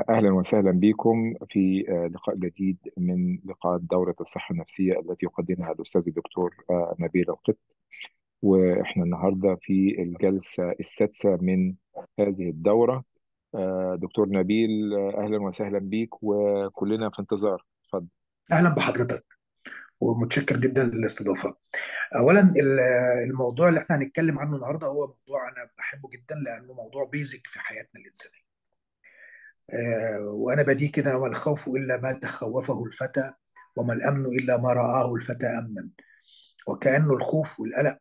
أهلا وسهلا بكم في آه، لقاء جديد من لقاءات دورة الصحة النفسية التي يقدمها الأستاذ الدكتور آه، نبيل القط وإحنا النهاردة في الجلسة السادسة من هذه الدورة آه، دكتور نبيل آه، أهلا وسهلا بيك وكلنا في انتظار اتفضل اهلا بحضرتك ومتشكر جدا للاستضافه اولا ال- الموضوع اللي احنا هنتكلم عنه النهارده هو موضوع انا بحبه جدا لانه موضوع بيزك في حياتنا الانسانيه آه، وانا بديه كده وما الخوف الا ما تخوفه الفتى وما الامن الا ما رآه الفتى امنا وكانه الخوف والقلق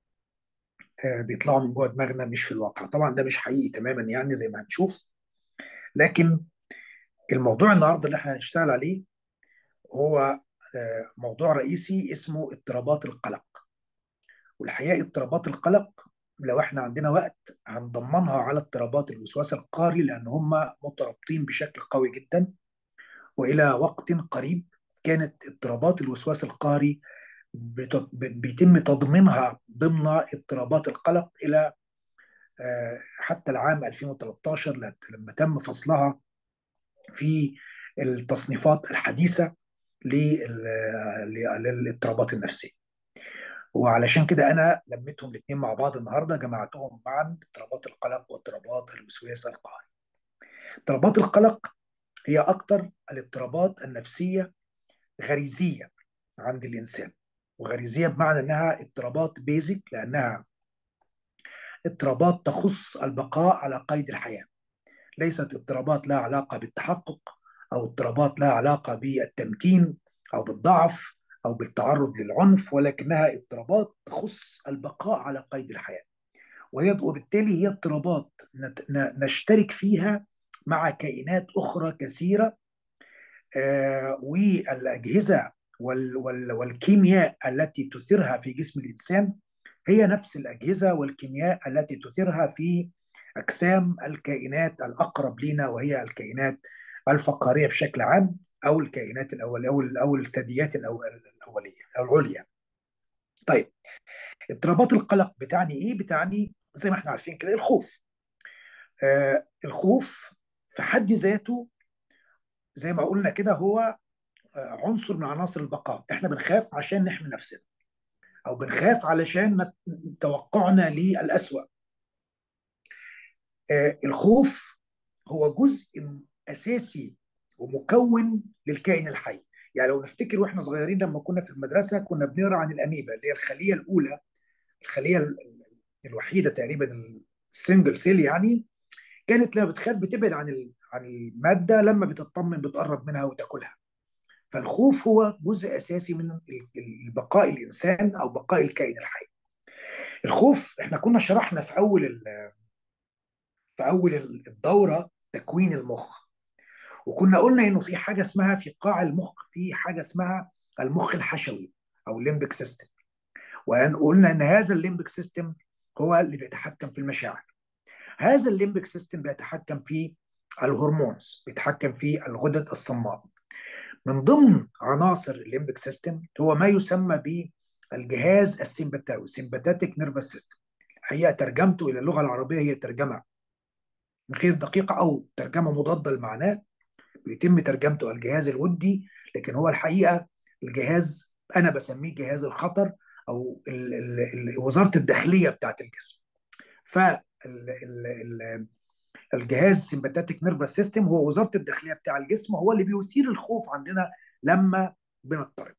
آه، بيطلعوا من جوه دماغنا مش في الواقع طبعا ده مش حقيقي تماما يعني زي ما هنشوف لكن الموضوع النهارده اللي احنا هنشتغل عليه هو آه، موضوع رئيسي اسمه اضطرابات القلق والحقيقه اضطرابات القلق لو احنا عندنا وقت هنضمنها على اضطرابات الوسواس القهري لان هم مترابطين بشكل قوي جدا والى وقت قريب كانت اضطرابات الوسواس القهري بت- بيتم تضمينها ضمن اضطرابات القلق الى آه، حتى العام 2013 لما تم فصلها في التصنيفات الحديثه لل- للاضطرابات النفسيه وعلشان كده انا لميتهم الاثنين مع بعض النهارده جمعتهم معا اضطرابات القلق واضطرابات الوسواس القهري. اضطرابات القلق هي اكثر الاضطرابات النفسيه غريزيه عند الانسان وغريزيه بمعنى انها اضطرابات بيزك لانها اضطرابات تخص البقاء على قيد الحياه ليست اضطرابات لها علاقه بالتحقق او اضطرابات لها علاقه بالتمكين او بالضعف او بالتعرض للعنف ولكنها اضطرابات تخص البقاء على قيد الحياه وهي وبالتالي هي اضطرابات نت- ن- نشترك فيها مع كائنات اخرى كثيره آه، والاجهزه وال- وال- والكيمياء التي تثيرها في جسم الانسان هي نفس الاجهزه والكيمياء التي تثيرها في اجسام الكائنات الاقرب لنا وهي الكائنات الفقاريه بشكل عام او الكائنات الاول او او الثدييات الأول- الاوليه او العليا. طيب اضطرابات القلق بتعني ايه؟ بتعني زي ما احنا عارفين كده الخوف. آه الخوف في حد ذاته زي ما قلنا كده هو آه، عنصر من عناصر البقاء، احنا بنخاف عشان نحمي نفسنا او بنخاف علشان نت- توقعنا للأسوأ. آه الخوف هو جزء اساسي ومكون للكائن الحي يعني لو نفتكر واحنا صغيرين لما كنا في المدرسه كنا بنقرا عن الاميبا اللي هي الخليه الاولى الخليه ال- الوحيده تقريبا السنجل سيل يعني كانت لما بتخاف بتبعد عن ال- عن الماده لما بتطمن بتقرب منها وتاكلها فالخوف هو جزء اساسي من ال- ال- بقاء الانسان او بقاء الكائن الحي الخوف احنا كنا شرحنا في اول ال- في اول الدوره تكوين المخ وكنا قلنا انه في حاجه اسمها في قاع المخ في حاجه اسمها المخ الحشوي او الليمبك سيستم وقلنا ان هذا الليمبك سيستم هو اللي بيتحكم في المشاعر هذا الليمبك سيستم بيتحكم في الهرمونز بيتحكم في الغدد الصماء من ضمن عناصر الليمبك سيستم هو ما يسمى بالجهاز السيمباتاوي السيمباتاتيك نيرفس سيستم الحقيقه ترجمته الى اللغه العربيه هي ترجمه غير دقيقه او ترجمه مضاده لمعناه بيتم ترجمته الجهاز الودي لكن هو الحقيقه الجهاز انا بسميه جهاز الخطر او ال ال ال وزاره الداخليه بتاعت الجسم فالجهاز سيمباتيك نيرفس سيستم هو وزاره الداخليه بتاع الجسم هو اللي بيثير الخوف عندنا لما بنضطرب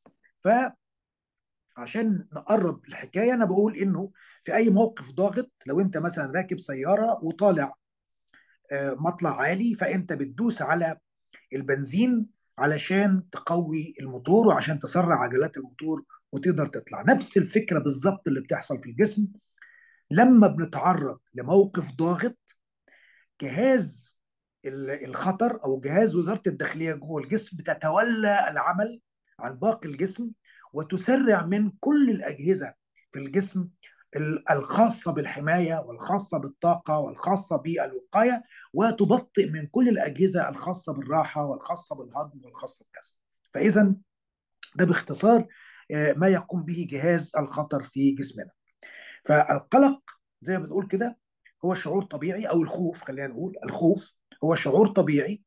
فعشان نقرب الحكايه انا بقول انه في اي موقف ضاغط لو انت مثلا راكب سياره وطالع آه، مطلع عالي فانت بتدوس على البنزين علشان تقوي الموتور وعشان تسرع عجلات الموتور وتقدر تطلع نفس الفكره بالظبط اللي بتحصل في الجسم لما بنتعرض لموقف ضاغط جهاز ال- الخطر او جهاز وزاره الداخليه جوه الجسم بتتولى العمل عن باقي الجسم وتسرع من كل الاجهزه في الجسم ال- الخاصه بالحمايه والخاصه بالطاقه والخاصه بالوقايه وتبطئ من كل الاجهزه الخاصه بالراحه والخاصه بالهضم والخاصه بكذا. فاذا ده باختصار آه، ما يقوم به جهاز الخطر في جسمنا. فالقلق زي ما بنقول كده هو شعور طبيعي او الخوف خلينا نقول الخوف هو شعور طبيعي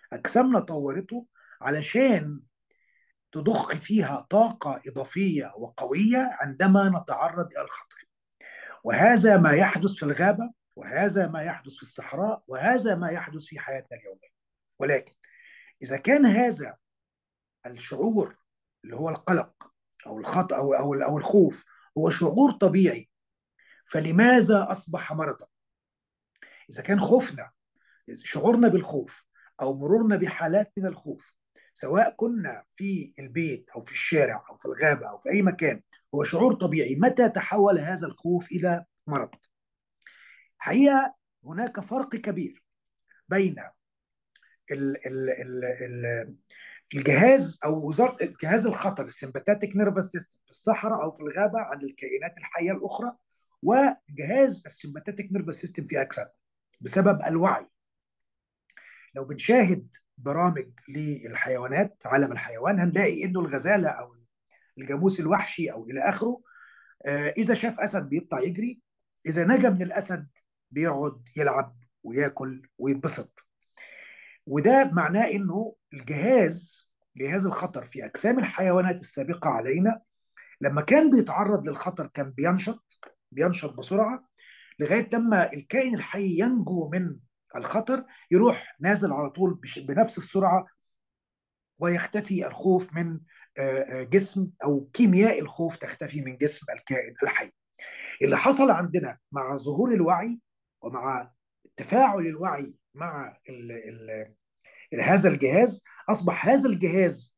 اجسامنا طورته علشان تضخ فيها طاقه اضافيه وقويه عندما نتعرض الى الخطر وهذا ما يحدث في الغابه وهذا ما يحدث في الصحراء وهذا ما يحدث في حياتنا اليوميه ولكن اذا كان هذا الشعور اللي هو القلق او الخط او او او الخوف هو شعور طبيعي فلماذا اصبح مرضا؟ اذا كان خوفنا شعورنا بالخوف او مرورنا بحالات من الخوف سواء كنا في البيت او في الشارع او في الغابه او في اي مكان هو شعور طبيعي متى تحول هذا الخوف الى مرض؟ حقيقه هناك فرق كبير بين ال ال ال ال الجهاز او وزاره جهاز الخطر السمباتيك نيرفس سيستم في الصحراء او في الغابه عن الكائنات الحيه الاخرى وجهاز السمباتيك نيرفس سيستم في اجساد بسبب الوعي لو بنشاهد برامج للحيوانات عالم الحيوان هنلاقي انه الغزاله او الجاموس الوحشي او الى اخره آه اذا شاف اسد بيطلع يجري اذا نجا من الاسد بيقعد يلعب وياكل ويتبسط وده معناه انه الجهاز جهاز الخطر في اجسام الحيوانات السابقه علينا لما كان بيتعرض للخطر كان بينشط بينشط بسرعه لغايه لما الكائن الحي ينجو من الخطر يروح نازل على طول بنفس السرعه ويختفي الخوف من جسم او كيمياء الخوف تختفي من جسم الكائن الحي. اللي حصل عندنا مع ظهور الوعي ومع تفاعل الوعي مع ال ال هذا الجهاز اصبح هذا الجهاز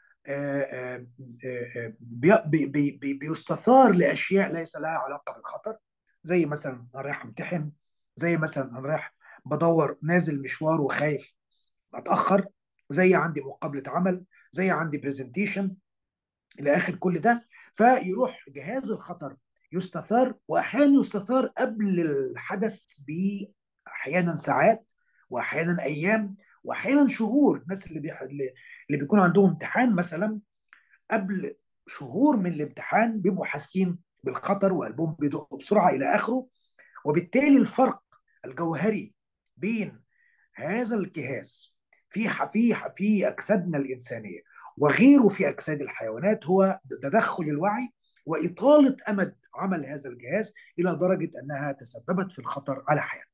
بي بي بي بيستثار لاشياء ليس لها علاقه بالخطر زي مثلا انا رايح امتحن زي مثلا انا رايح بدور نازل مشوار وخايف اتاخر زي عندي مقابله عمل زي عندي برزنتيشن الى اخر كل ده فيروح جهاز الخطر يستثار واحيانا يستثار قبل الحدث باحيانا ساعات واحيانا ايام واحيانا شهور الناس اللي بيح... اللي بيكون عندهم امتحان مثلا قبل شهور من الامتحان بيبقوا حاسين بالخطر وقلبهم بيدق بسرعه الى اخره وبالتالي الفرق الجوهري بين هذا الجهاز في في في اجسادنا الانسانيه وغيره في اجساد الحيوانات هو تدخل الوعي واطاله امد عمل هذا الجهاز الى درجه انها تسببت في الخطر على حياتنا.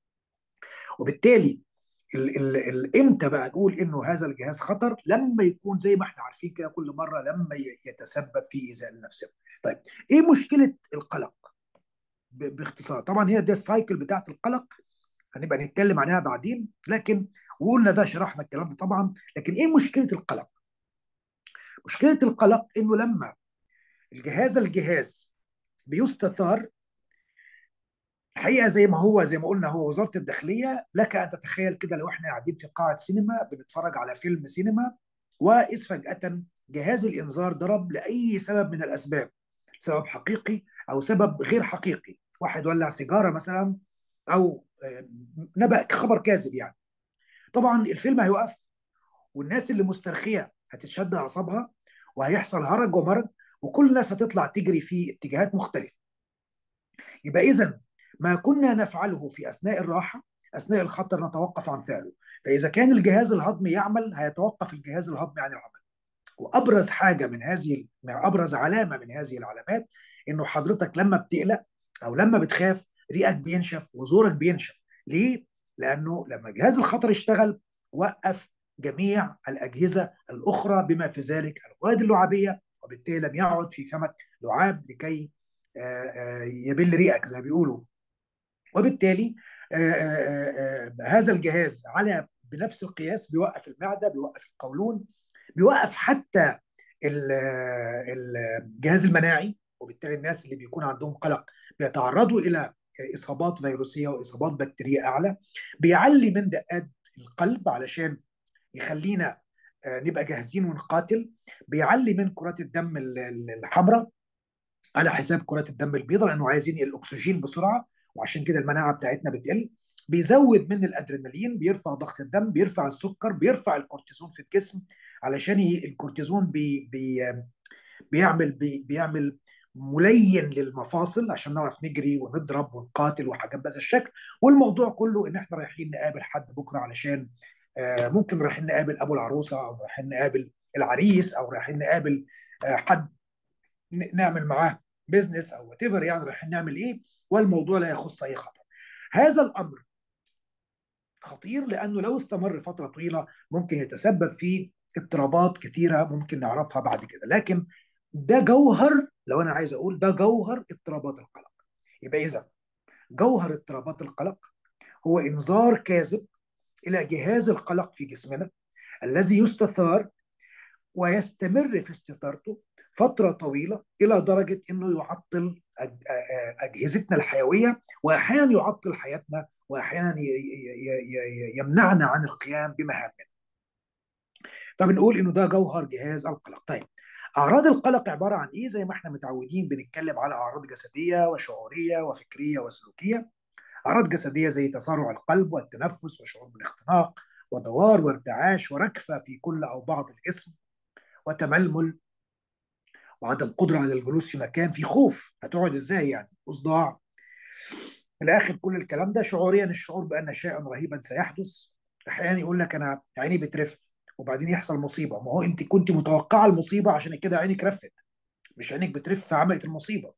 وبالتالي ال ال ال امتى بقى نقول انه هذا الجهاز خطر لما يكون زي ما احنا عارفين كده كل مره لما يتسبب في ايذاء لنفسنا. طيب ايه مشكله القلق؟ باختصار طبعا هي دي السايكل بتاعت القلق هنبقى نتكلم عنها بعدين لكن وقلنا ده شرحنا الكلام ده طبعا لكن ايه مشكله القلق؟ مشكله القلق انه لما الجهاز الجهاز بيستثار الحقيقه زي ما هو زي ما قلنا هو وزاره الداخليه لك ان تتخيل كده لو احنا قاعدين في قاعه سينما بنتفرج على فيلم سينما واذ فجاه جهاز الانذار ضرب لاي سبب من الاسباب سبب حقيقي او سبب غير حقيقي واحد ولع سيجاره مثلا او نبأ خبر كاذب يعني طبعا الفيلم هيوقف والناس اللي مسترخيه هتتشد اعصابها وهيحصل هرج ومرج وكل الناس هتطلع تجري في اتجاهات مختلفه يبقى اذا ما كنا نفعله في اثناء الراحه اثناء الخطر نتوقف عن فعله فاذا كان الجهاز الهضمي يعمل هيتوقف الجهاز الهضمي عن العمل وابرز حاجه من هذه ابرز علامه من هذه العلامات انه حضرتك لما بتقلق او لما بتخاف ريقك بينشف وزورك بينشف ليه لانه لما جهاز الخطر اشتغل وقف جميع الاجهزه الاخرى بما في ذلك الغدد اللعابيه وبالتالي لم يعد في فمك لعاب لكي يبل ريقك زي ما بيقولوا وبالتالي هذا الجهاز على بنفس القياس بيوقف المعده بيوقف القولون بيوقف حتى الجهاز المناعي وبالتالي الناس اللي بيكون عندهم قلق بيتعرضوا الى اصابات فيروسيه واصابات بكتيريه اعلى بيعلي من دقات القلب علشان يخلينا نبقى جاهزين ونقاتل بيعلي من كرات الدم الحمراء على حساب كرات الدم البيضاء لانه عايزين الاكسجين بسرعه وعشان كده المناعه بتاعتنا بتقل بيزود من الادرينالين بيرفع ضغط الدم بيرفع السكر بيرفع الكورتيزون في الجسم علشان الكورتيزون بي بي بيعمل بي بيعمل ملين للمفاصل عشان نعرف نجري ونضرب ونقاتل وحاجات بهذا الشكل والموضوع كله ان احنا رايحين نقابل حد بكره علشان آه، ممكن رايحين نقابل ابو العروسه او رايحين نقابل العريس او رايحين نقابل آه، حد ن- نعمل معاه بيزنس او وات ايفر يعني رايحين نعمل ايه والموضوع لا يخص اي خطر هذا الامر خطير لانه لو استمر فتره طويله ممكن يتسبب في اضطرابات كثيره ممكن نعرفها بعد كده لكن ده جوهر لو انا عايز اقول ده جوهر اضطرابات القلق يبقى اذا جوهر اضطرابات القلق هو انذار كاذب الى جهاز القلق في جسمنا الذي يستثار ويستمر في استثارته فتره طويله الى درجه انه يعطل أج- أ- اجهزتنا الحيويه واحيانا يعطل حياتنا واحيانا ي- ي- ي- ي- يمنعنا عن القيام بمهامنا فبنقول انه ده جوهر جهاز القلق طيب اعراض القلق عباره عن ايه زي ما احنا متعودين بنتكلم على اعراض جسديه وشعوريه وفكريه وسلوكيه اعراض جسديه زي تسارع القلب والتنفس وشعور بالاختناق ودوار وارتعاش وركفه في كل او بعض الجسم وتململ وعدم قدره على الجلوس في مكان في خوف هتقعد ازاي يعني وصداع في الاخر كل الكلام ده شعوريا الشعور بان شيئا رهيبا سيحدث احيانا يقول لك انا عيني بترف وبعدين يحصل مصيبه ما هو انت كنت متوقعه المصيبه عشان كده عينك رفت مش عينك بترف فعملت المصيبه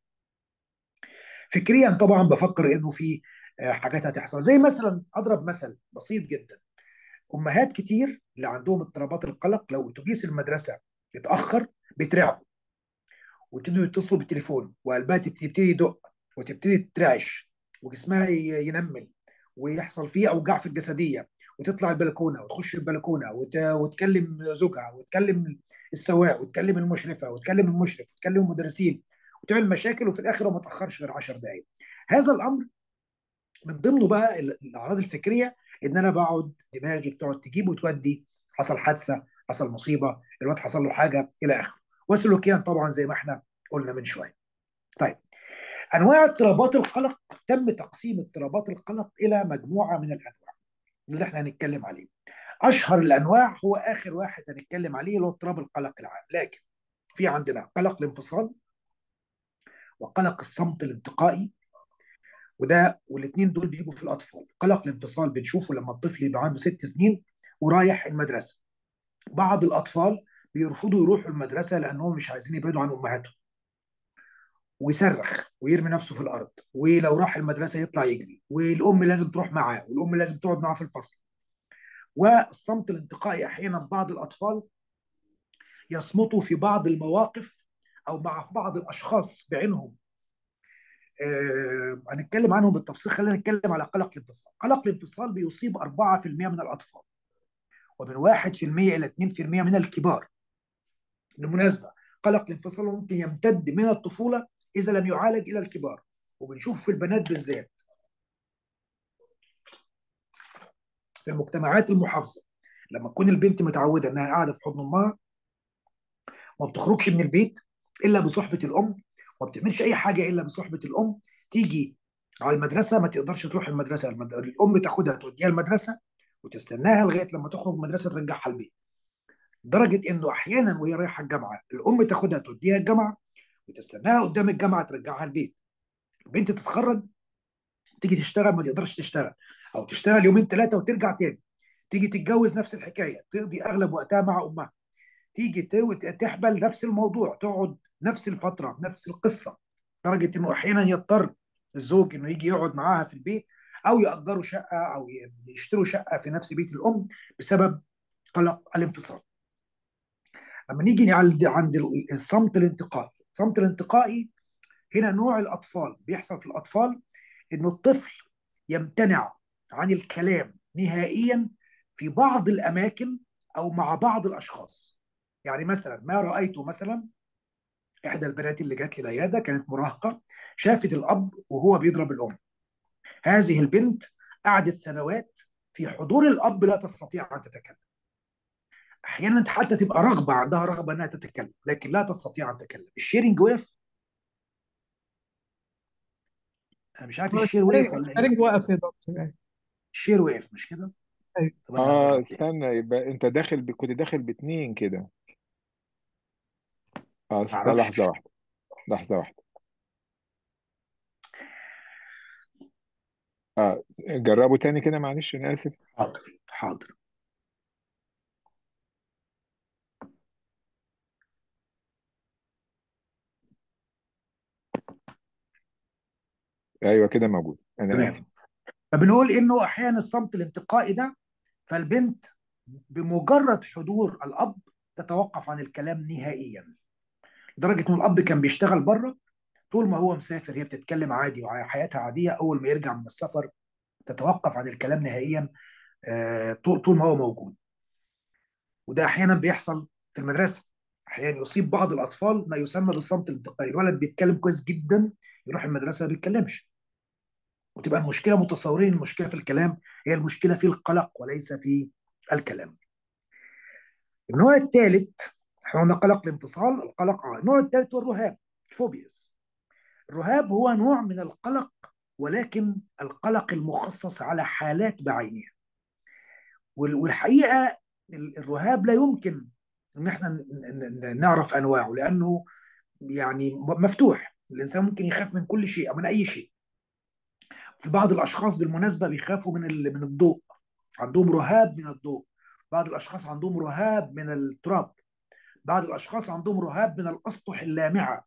فكريا طبعا بفكر انه في آه، حاجات هتحصل زي مثلا اضرب مثل بسيط جدا امهات كتير اللي عندهم اضطرابات القلق لو اتوبيس المدرسه اتاخر بيترعبوا ويبتدوا يتصلوا بالتليفون وقلبها تبتدي يدق وتبتدي تترعش وجسمها ي- ينمل ويحصل فيه اوجاع في الجسديه وتطلع البلكونه وتخش البلكونه وت... وتكلم زوجها وتكلم السواق وتكلم المشرفه وتكلم المشرف وتكلم المدرسين وتعمل مشاكل وفي الاخر ما تاخرش غير 10 دقائق هذا الامر من ضمنه بقى ال- الاعراض الفكريه ان انا بقعد دماغي بتقعد تجيب وتودي حصل حادثه حصل مصيبه الواد حصل له حاجه الى اخره وسلوكيا طبعا زي ما احنا قلنا من شويه طيب انواع اضطرابات القلق تم تقسيم اضطرابات القلق الى مجموعه من الانواع اللي احنا هنتكلم عليه اشهر الانواع هو اخر واحد هنتكلم عليه اللي هو اضطراب القلق العام لكن في عندنا قلق الانفصال وقلق الصمت الانتقائي وده والاثنين دول بيجوا في الاطفال قلق الانفصال بنشوفه لما الطفل يبقى عنده ست سنين ورايح المدرسه بعض الاطفال بيرفضوا يروحوا المدرسه لانهم مش عايزين يبعدوا عن امهاتهم ويصرخ ويرمي نفسه في الارض ولو راح المدرسه يطلع يجري والام لازم تروح معاه والام لازم تقعد معاه في الفصل والصمت الانتقائي احيانا بعض الاطفال يصمتوا في بعض المواقف او مع بعض الاشخاص بعينهم آه، هنتكلم عنهم بالتفصيل خلينا نتكلم على قلق الانفصال قلق الانفصال بيصيب 4% من الاطفال ومن 1% الى 2% من الكبار بالمناسبه قلق الانفصال ممكن يمتد من الطفوله اذا لم يعالج الى الكبار وبنشوف في البنات بالذات في المجتمعات المحافظه لما تكون البنت متعوده انها قاعده في حضن امها وما بتخرجش من البيت الا بصحبه الام وما بتعملش اي حاجه الا بصحبه الام تيجي على المدرسه ما تقدرش تروح المدرسه المد... الام تاخدها توديها المدرسه وتستناها لغايه لما تخرج من المدرسه ترجعها البيت لدرجه انه احيانا وهي رايحه الجامعه الام تاخدها توديها الجامعه وتستناها قدام الجامعه ترجعها البيت البنت تتخرج تيجي تشتغل ما تقدرش تشتغل او تشتغل يومين ثلاثه وترجع تاني تيجي تتجوز نفس الحكايه تقضي اغلب وقتها مع امها تيجي تو- تحبل نفس الموضوع تقعد نفس الفتره نفس القصه لدرجه انه احيانا يضطر الزوج انه يجي يقعد معاها في البيت او ياجروا شقه او يشتروا شقه في نفس بيت الام بسبب قلق الانفصال. اما نيجي عند عند الصمت الانتقائي، الصمت الانتقائي هنا نوع الاطفال بيحصل في الاطفال انه الطفل يمتنع عن الكلام نهائيا في بعض الاماكن او مع بعض الاشخاص. يعني مثلا ما رايته مثلا احدى البنات اللي جات لي العياده كانت مراهقه شافت الاب وهو بيضرب الام هذه البنت قعدت سنوات في حضور الاب لا تستطيع ان تتكلم احيانا حتى تبقى رغبه عندها رغبه انها تتكلم لكن لا تستطيع ان تتكلم الشيرنج وقف انا مش عارف هو الشير وقف الشيرنج ولا ايه الشيرنج وقف يا دكتور يعني الشير وقف مش كده أيوة. طب انا اه هجرب تاني استنى يبقى انت داخل ب... كنت داخل باتنين كده اه استنى معرفش لحظة واحدة لحظة واحدة اه جربوا تاني كده معلش انا اسف حاضر حاضر ايوه كده موجود انا اسف تمام فبنقول انه احيانا الصمت الانتقائي ده فالبنت بمجرد حضور الاب تتوقف عن الكلام نهائيا لدرجه ان الاب كان بيشتغل بره طول ما هو مسافر هي بتتكلم عادي وحياتها عاديه اول ما يرجع من السفر تتوقف عن الكلام نهائيا آه، طول طول ما هو موجود وده احيانا بيحصل في المدرسه احيانا يصيب بعض الاطفال ما يسمى بالصمت الانتقائي الولد بيتكلم كويس جدا يروح المدرسه ما بيتكلمش وتبقى المشكله متصورين المشكله في الكلام هي المشكله في القلق وليس في الكلام النوع الثالث احنا قلنا قلق الانفصال القلق اه النوع الثالث هو الرهاب الفوبياز الرهاب هو نوع من القلق ولكن القلق المخصص على حالات بعينها وال- والحقيقه ال- الرهاب لا يمكن ان احنا ن- ن- ن- نعرف انواعه لانه يعني م- مفتوح الانسان ممكن يخاف من كل شيء او من اي شيء في بعض الاشخاص بالمناسبه بيخافوا من ال- من الضوء عندهم رهاب من الضوء بعض الاشخاص عندهم رهاب من التراب بعض الاشخاص عندهم رهاب من الاسطح اللامعه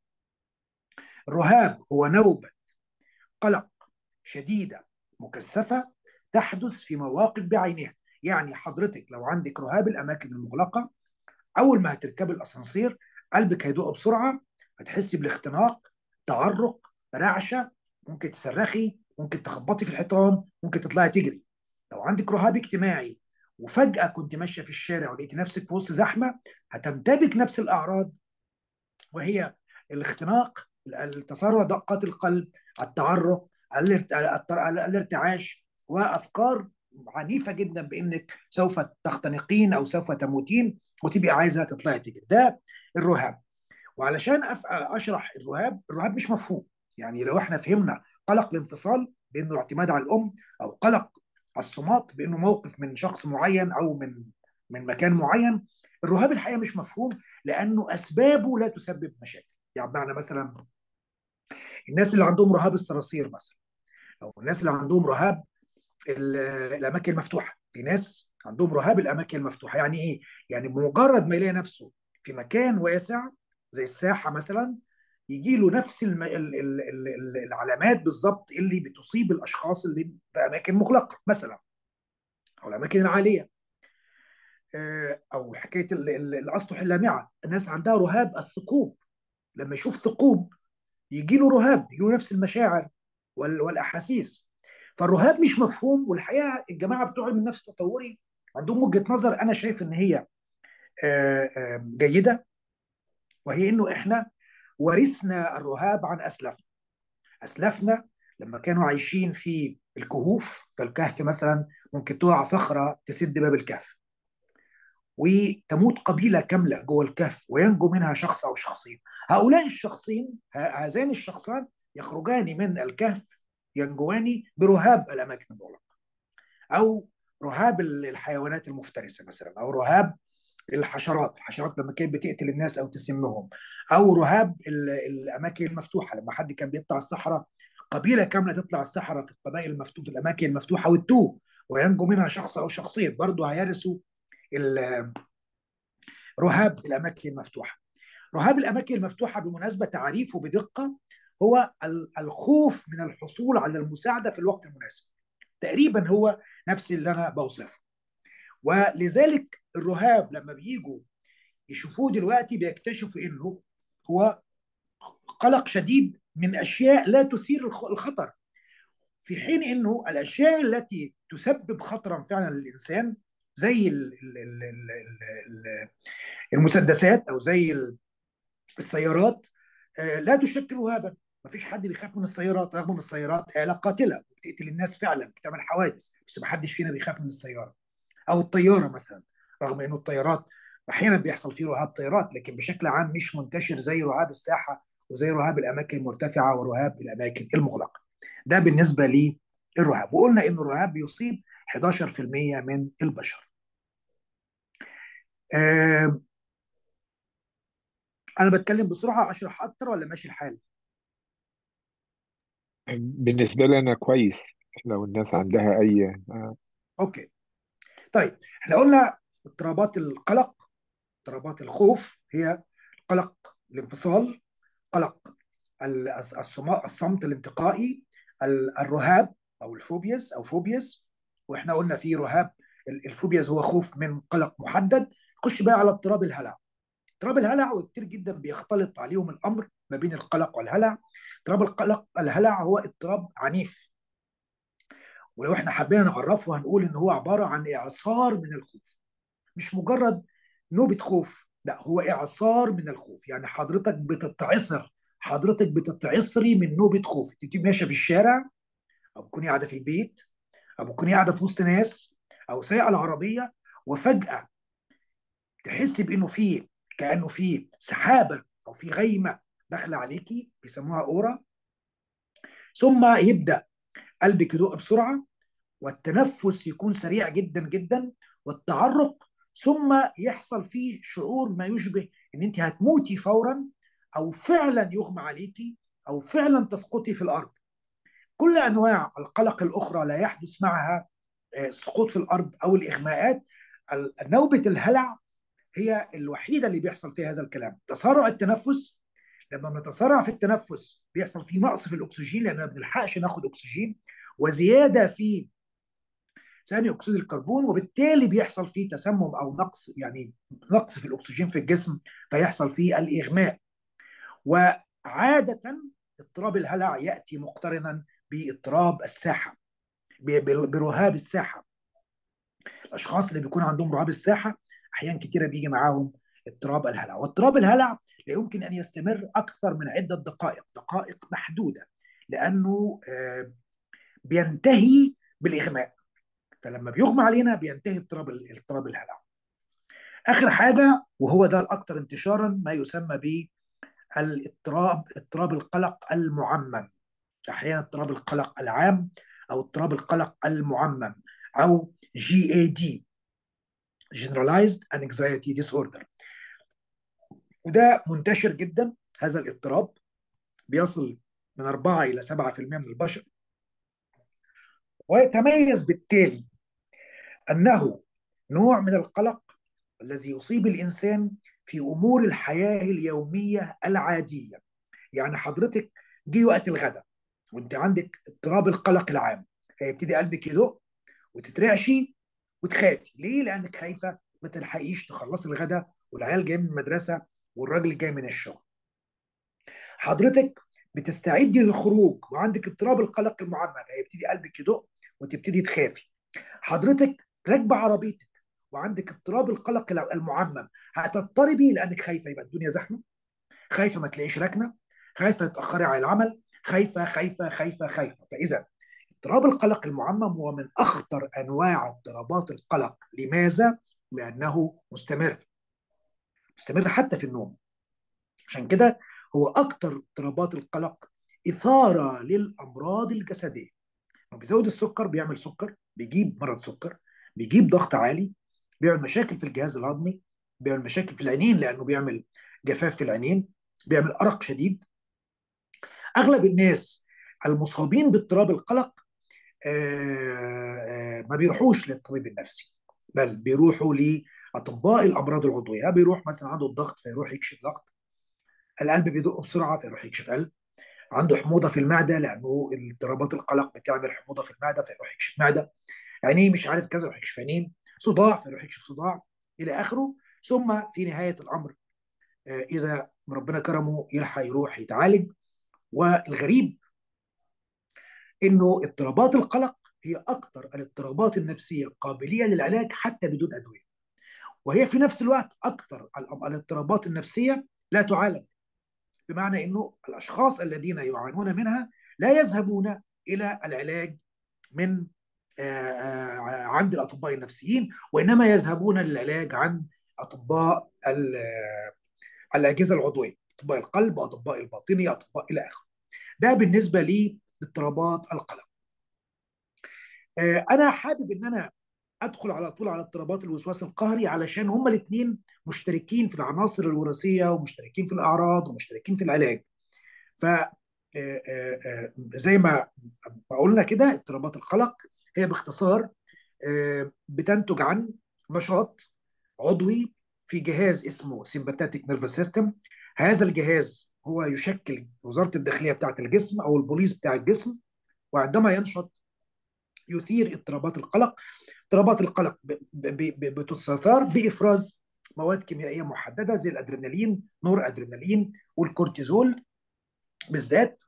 الرهاب هو نوبه قلق شديده مكثفه تحدث في مواقف بعينها يعني حضرتك لو عندك رهاب الاماكن المغلقه اول ما هتركبي الاسانسير قلبك هيدق بسرعه هتحسي بالاختناق تعرق رعشه ممكن تصرخي ممكن تخبطي في الحيطان ممكن تطلعي تجري لو عندك رهاب اجتماعي وفجاه كنت ماشيه في الشارع ولقيتي نفسك في وسط زحمه هتنتابك نفس الاعراض وهي الاختناق التسارع دقات القلب التعرق الارت- التر- الارتعاش وافكار عنيفه جدا بانك سوف تختنقين او سوف تموتين وتبقي عايزه تطلعي تجري ده الرهاب وعلشان أف- اشرح الرهاب الرهاب مش مفهوم يعني لو احنا فهمنا قلق الانفصال بانه اعتماد على الام او قلق الصمات بانه موقف من شخص معين او من من مكان معين الرهاب الحقيقه مش مفهوم لانه اسبابه لا تسبب مشاكل يعني بمعنى مثلا الناس اللي عندهم رهاب الصراصير مثلا او الناس اللي عندهم رهاب ال- الاماكن المفتوحه في ناس عندهم رهاب الاماكن المفتوحه يعني ايه يعني بمجرد ما يلاقي نفسه في مكان واسع زي الساحه مثلا يجي له نفس الم... ال... ال... ال... ال- العلامات بالظبط اللي بتصيب الاشخاص اللي في اماكن مغلقه مثلا او الاماكن العاليه آه، او حكايه ال... ال- الاسطح اللامعه الناس عندها رهاب الثقوب لما يشوف ثقوب يجي له رهاب يجي له نفس المشاعر وال... والاحاسيس فالرهاب مش مفهوم والحقيقه الجماعه بتوع علم النفس التطوري عندهم وجهه نظر انا شايف ان هي آه، آه، جيده وهي انه احنا ورثنا الرهاب عن اسلافنا اسلافنا لما كانوا عايشين في الكهوف كالكهف مثلا ممكن تقع صخره تسد باب الكهف وتموت قبيله كامله جوه الكهف وينجو منها شخص او شخصين هؤلاء الشخصين ه- هذان الشخصان يخرجان من الكهف ينجوان برهاب الاماكن المغلقه او رهاب ال- الحيوانات المفترسه مثلا او رهاب الحشرات الحشرات لما كانت بتقتل الناس او تسمهم او رهاب ال- الاماكن المفتوحه لما حد كان بيطلع الصحراء قبيله كامله تطلع الصحراء في القبائل المفتوحه في الاماكن المفتوحه وتتوه وينجو منها شخص او شخصين برضه هيرثوا ال- رهاب الاماكن المفتوحه رهاب الاماكن المفتوحه بالمناسبه تعريفه بدقه هو ال- الخوف من الحصول على المساعده في الوقت المناسب تقريبا هو نفس اللي انا بوصفه ولذلك الرهاب لما بيجوا يشوفوه دلوقتي بيكتشفوا انه هو قلق شديد من اشياء لا تثير الخ- الخطر في حين انه الاشياء التي تسبب خطرا فعلا للانسان زي ال- ال- ال- ال- ال- المسدسات او زي ال- السيارات آه، لا تشكل رهابا ما فيش حد بيخاف من السيارات رغم ان السيارات آلة قاتلة بتقتل الناس فعلا بتعمل حوادث بس ما حدش فينا بيخاف من السيارة او الطيارة مثلا رغم انه الطيارات احيانا بيحصل فيه رهاب طيارات لكن بشكل عام مش منتشر زي رهاب الساحة وزي رهاب الاماكن المرتفعة ورهاب الاماكن المغلقة ده بالنسبة للرهاب وقلنا ان الرهاب بيصيب 11% من البشر آه انا بتكلم بسرعة اشرح اكتر ولا ماشي الحال بالنسبة لي أنا كويس لو الناس اوكي عندها أي آه، اوكي طيب احنا قلنا اضطرابات القلق اضطرابات الخوف هي قلق الانفصال قلق ال- الصما- الصمت الانتقائي ال- الرهاب او الفوبياز او فوبياز واحنا قلنا في رهاب ال- الفوبياز هو خوف من قلق محدد خش بقى على اضطراب الهلع اضطراب الهلع وكتير جدا بيختلط عليهم الامر ما بين القلق والهلع اضطراب القلق الهلع هو اضطراب عنيف ولو احنا حبينا نعرفه هنقول ان هو عباره عن اعصار من الخوف مش مجرد نوبه خوف لا هو اعصار من الخوف يعني حضرتك بتتعصر حضرتك بتتعصري من نوبه خوف انت بتبقي ماشيه في الشارع او بتكوني قاعده في البيت او بتكوني قاعده في وسط ناس او سايقه العربيه وفجاه تحسي بانه في كانه في سحابه او في غيمه داخله عليكي بيسموها اورا ثم يبدا قلبك يدق بسرعه والتنفس يكون سريع جدا جدا والتعرق ثم يحصل فيه شعور ما يشبه ان انت هتموتي فورا او فعلا يغمى عليكي او فعلا تسقطي في الارض كل انواع القلق الاخرى لا يحدث معها آه، سقوط في الارض او الاغماءات ال- نوبه الهلع هي الوحيده اللي بيحصل فيها هذا الكلام تسارع التنفس لما بنتسارع في التنفس بيحصل في نقص في الاكسجين لان ما بنلحقش ناخد اكسجين وزياده في ثاني اكسيد الكربون وبالتالي بيحصل فيه تسمم او نقص يعني نقص في الاكسجين في الجسم فيحصل فيه الاغماء وعاده اضطراب الهلع ياتي مقترنا باضطراب الساحه ب- ب- برهاب الساحه الاشخاص اللي بيكون عندهم رهاب الساحه احيانا كتيره بيجي معاهم اضطراب الهلع واضطراب الهلع لا يمكن ان يستمر اكثر من عده دقائق دقائق محدوده لانه آه، بينتهي بالاغماء فلما بيغمى علينا بينتهي اضطراب ال- اضطراب الهلع اخر حاجه وهو ده الاكثر انتشارا ما يسمى بالاضطراب اضطراب القلق المعمم احيانا اضطراب القلق العام او اضطراب القلق المعمم او جي اي دي Generalized Anxiety Disorder وده منتشر جدا هذا الاضطراب بيصل من 4 إلى 7% من البشر ويتميز بالتالي أنه نوع من القلق الذي يصيب الإنسان في أمور الحياة اليومية العادية يعني حضرتك جه وقت الغداء وانت عندك اضطراب القلق العام هيبتدي قلبك يدق وتترعشي وتخافي ليه لانك خايفه ما تلحقيش تخلصي الغداء والعيال جاي من المدرسه والراجل جاي من الشغل حضرتك بتستعدي للخروج وعندك اضطراب القلق المعمم هيبتدي قلبك يدق وتبتدي تخافي حضرتك راكبه عربيتك وعندك اضطراب القلق المعمم هتضطربي لانك خايفه يبقى الدنيا زحمه خايفه ما تلاقيش ركنه خايفه تاخري على العمل خايفه خايفه خايفه خايفه فاذا اضطراب القلق المعمم هو من اخطر انواع اضطرابات القلق لماذا لانه مستمر مستمر حتى في النوم عشان كده هو اكتر اضطرابات القلق اثاره للامراض الجسديه انه بيزود السكر بيعمل سكر بيجيب مرض سكر بيجيب ضغط عالي بيعمل مشاكل في الجهاز الهضمي بيعمل مشاكل في العينين لانه بيعمل جفاف في العينين بيعمل ارق شديد اغلب الناس المصابين باضطراب القلق آه، آه، ما بيروحوش للطبيب النفسي بل بيروحوا لاطباء الامراض العضويه بيروح مثلا عنده الضغط فيروح يكشف ضغط القلب بيدق بسرعه فيروح يكشف قلب عنده حموضه في المعده لانه اضطرابات القلق بتعمل حموضه في المعده فيروح يكشف معده عينيه مش عارف كذا يروح يكشف عينين صداع فيروح يكشف صداع الى اخره ثم في نهايه الامر آه، اذا ربنا كرمه يلحق يروح يتعالج والغريب انه اضطرابات القلق هي اكثر الاضطرابات النفسيه قابليه للعلاج حتى بدون ادويه وهي في نفس الوقت اكثر الاضطرابات النفسيه لا تعالج بمعنى انه الاشخاص الذين يعانون منها لا يذهبون الى العلاج من آه، آه، عند الاطباء النفسيين وانما يذهبون للعلاج عند اطباء ال- آه، الاجهزه العضويه اطباء القلب اطباء الباطني اطباء الى اخره ده بالنسبه لاضطرابات القلق آه، انا حابب ان انا ادخل على طول على اضطرابات الوسواس القهري علشان هما الاثنين مشتركين في العناصر الوراثيه ومشتركين في الاعراض ومشتركين في العلاج ف آه، آه، آه، زي ما ما قلنا كده اضطرابات القلق هي باختصار آه، بتنتج عن نشاط عضوي في جهاز اسمه سيمباتيك نيرفس سيستم هذا الجهاز هو يشكل وزاره الداخليه بتاعه الجسم او البوليس بتاع الجسم وعندما ينشط يثير اضطرابات القلق اضطرابات القلق ب- ب- ب- بتستثار بافراز مواد كيميائيه محدده زي الادرينالين نور ادرينالين والكورتيزول بالذات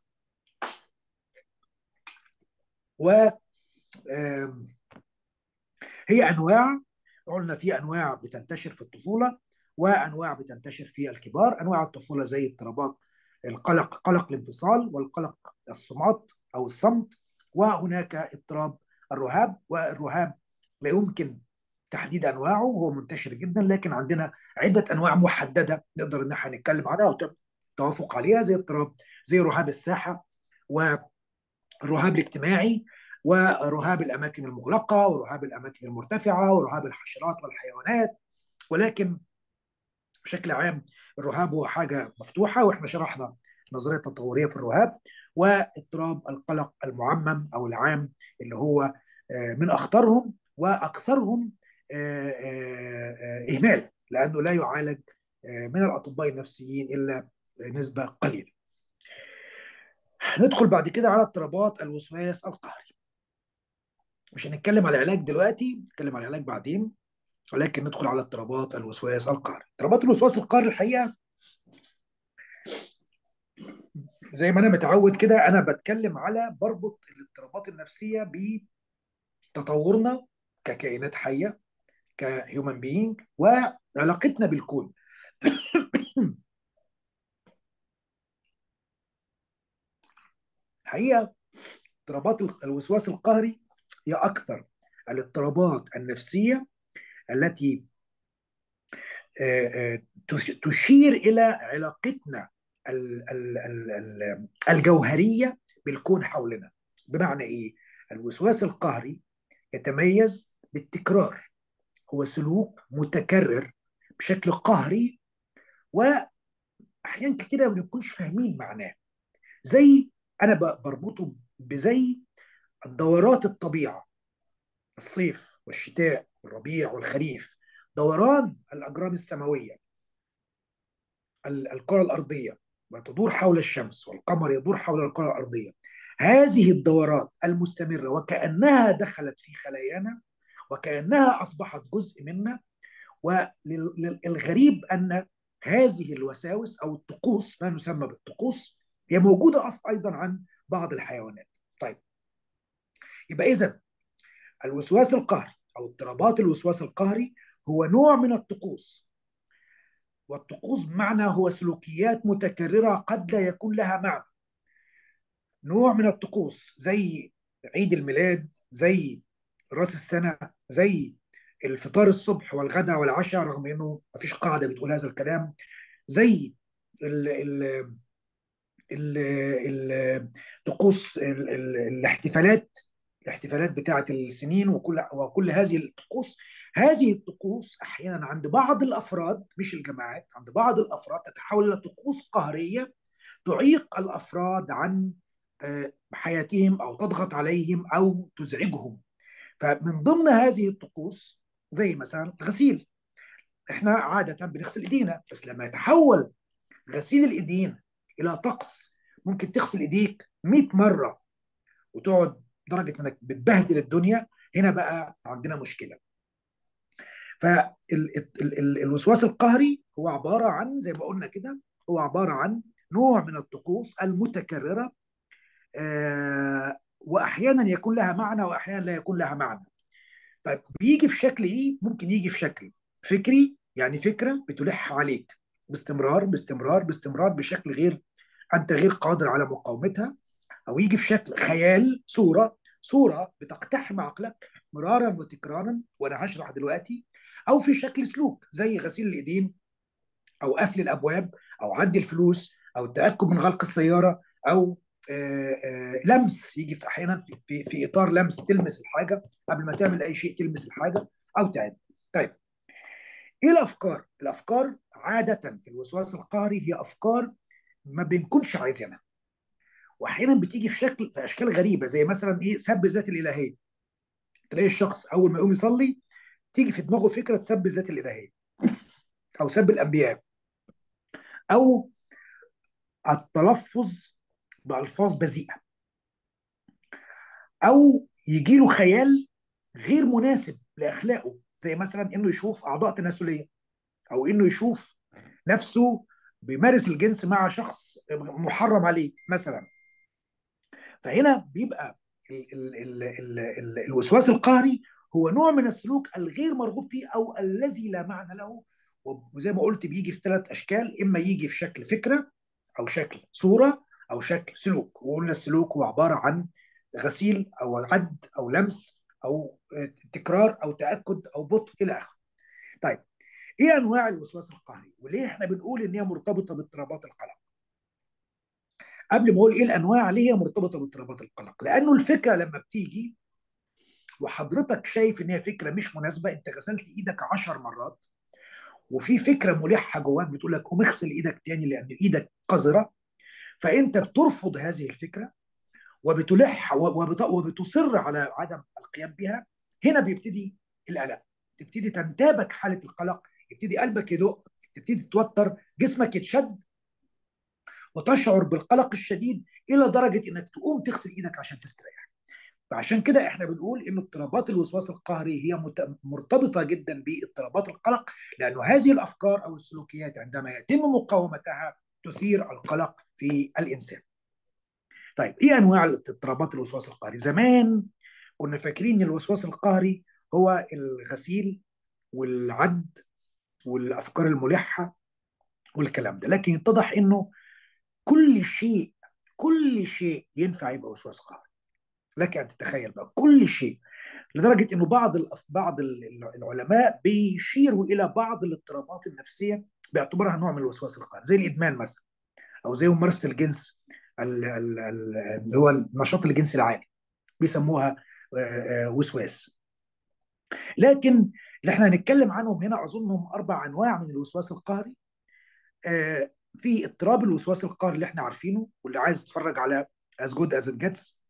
و آم، هي انواع قلنا في انواع بتنتشر في الطفوله وانواع بتنتشر في الكبار انواع الطفوله زي اضطرابات القلق قلق الانفصال والقلق الصمات او الصمت وهناك اضطراب الرهاب والرهاب لا يمكن تحديد انواعه هو منتشر جدا لكن عندنا عده انواع محدده نقدر ان احنا نتكلم عنها والتوافق عليها زي اضطراب زي رهاب الساحه والرهاب الاجتماعي ورهاب الاماكن المغلقه ورهاب الاماكن المرتفعه ورهاب الحشرات والحيوانات ولكن بشكل عام الرهاب هو حاجه مفتوحه واحنا شرحنا النظريه التطوريه في الرهاب واضطراب القلق المعمم او العام اللي هو آه، من اخطرهم واكثرهم آه، آه، آه، اهمال لانه لا يعالج آه، من الاطباء النفسيين الا نسبه قليله. ندخل بعد كده على اضطرابات الوسواس القهري. مش هنتكلم على العلاج دلوقتي، نتكلم على العلاج بعدين ولكن ندخل على اضطرابات الوسواس القهري. اضطرابات الوسواس القهري الحقيقه زي ما انا متعود كده انا بتكلم على بربط الاضطرابات النفسيه بتطورنا ككائنات حيه كهيومن بينج وعلاقتنا بالكون حقيقه اضطرابات الوسواس القهري هي اكثر الاضطرابات النفسيه التي آه، آه، تش- تشير الى علاقتنا ال- ال- ال- ال- الجوهريه بالكون حولنا بمعنى ايه الوسواس القهري يتميز بالتكرار هو سلوك متكرر بشكل قهري واحيانا كتير ما بنكونش فاهمين معناه زي انا ب- بربطه بزي الدورات الطبيعه الصيف والشتاء والربيع والخريف دوران الاجرام السماويه ال- الكره الارضيه وتدور حول الشمس والقمر يدور حول الكره الارضيه هذه الدورات المستمره وكانها دخلت في خلايانا وكانها اصبحت جزء منا والغريب ان هذه الوساوس او الطقوس ما يسمى بالطقوس هي موجوده اصلا ايضا عند بعض الحيوانات. طيب يبقى اذا الوسواس القهري او اضطرابات الوسواس القهري هو نوع من الطقوس والطقوس بمعنى هو سلوكيات متكرره قد لا يكون لها معنى. نوع من الطقوس زي عيد الميلاد زي راس السنه زي الفطار الصبح والغداء والعشاء رغم انه ما فيش قاعده بتقول هذا الكلام زي ال ال ال ال طقوس ال ال الاحتفالات الاحتفالات بتاعه السنين وكل وكل هذه الطقوس هذه الطقوس احيانا عند بعض الافراد مش الجماعات عند بعض الافراد تتحول الى طقوس قهريه تعيق الافراد عن آه، حياتهم او تضغط عليهم او تزعجهم فمن ضمن هذه الطقوس زي مثلا الغسيل احنا عاده بنغسل ايدينا بس لما يتحول غسيل الايدين الى طقس ممكن تغسل ايديك 100 مره وتقعد درجه انك بتبهدل الدنيا هنا بقى عندنا مشكله فالوسواس القهري هو عباره عن زي ما قلنا كده هو عباره عن نوع من الطقوس المتكرره آه واحيانا يكون لها معنى واحيانا لا يكون لها معنى طيب بيجي في شكل ايه ممكن يجي في شكل فكري يعني فكره بتلح عليك باستمرار باستمرار باستمرار بشكل غير انت غير قادر على مقاومتها او يجي في شكل خيال صوره صوره بتقتحم عقلك مرارا وتكرارا وانا هشرح دلوقتي او في شكل سلوك زي غسيل الايدين او قفل الابواب او عد الفلوس او التاكد من غلق السياره او آه، آه، لمس يجي في احيانا في, في, في اطار لمس تلمس الحاجه قبل ما تعمل اي شيء تلمس الحاجه او تعد طيب ايه الافكار الافكار عاده في الوسواس القهري هي افكار ما بنكونش عايزينها واحيانا بتيجي في شكل في اشكال غريبه زي مثلا ايه سب الذات الالهيه تلاقي الشخص اول ما يقوم يصلي تيجي في دماغه فكره سب الذات الالهيه او سب الانبياء او التلفظ بالفاظ بذيئه او يجي له خيال غير مناسب لاخلاقه زي مثلا انه يشوف اعضاء تناسليه او انه يشوف نفسه بيمارس الجنس مع شخص محرم عليه مثلا فهنا بيبقى ال ال ال ال ال الوسواس القهري هو نوع من السلوك الغير مرغوب فيه او الذي لا معنى له وزي ما قلت بيجي في ثلاث اشكال اما يجي في شكل فكره او شكل صوره او شكل سلوك وقلنا السلوك هو عباره عن غسيل او عد او لمس او تكرار او تاكد او بطء الى اخره. طيب ايه انواع الوسواس القهري؟ وليه احنا بنقول ان هي مرتبطه باضطرابات القلق؟ قبل ما اقول ايه الانواع ليه هي مرتبطه باضطرابات القلق؟ لانه الفكره لما بتيجي وحضرتك شايف ان هي فكره مش مناسبه انت غسلت ايدك عشر مرات وفي فكره ملحه جواك بتقول لك قوم اغسل ايدك تاني لان ايدك قذره فانت بترفض هذه الفكره وبتلح وبتصر على عدم القيام بها هنا بيبتدي القلق تبتدي تنتابك حاله القلق يبتدي قلبك يدق تبتدي تتوتر جسمك يتشد وتشعر بالقلق الشديد الى درجه انك تقوم تغسل ايدك عشان تستريح فعشان كده احنا بنقول ان اضطرابات الوسواس القهري هي مرتبطه جدا باضطرابات القلق لانه هذه الافكار او السلوكيات عندما يتم مقاومتها تثير القلق في الانسان. طيب ايه انواع اضطرابات الوسواس القهري؟ زمان كنا فاكرين ان الوسواس القهري هو الغسيل والعد والافكار الملحه والكلام ده، لكن اتضح انه كل شيء كل شيء ينفع يبقى وسواس قهري. لك ان تتخيل بقى كل شيء لدرجه انه بعض بعض العلماء بيشيروا الى بعض الاضطرابات النفسيه باعتبارها نوع من الوسواس القهري زي الادمان مثلا او زي ممارسه الجنس اللي هو النشاط الجنسي العالي بيسموها وسواس لكن اللي احنا هنتكلم عنهم هنا اظنهم اربع انواع من الوسواس القهري في اضطراب الوسواس القهري اللي احنا عارفينه واللي عايز يتفرج على as good as it gets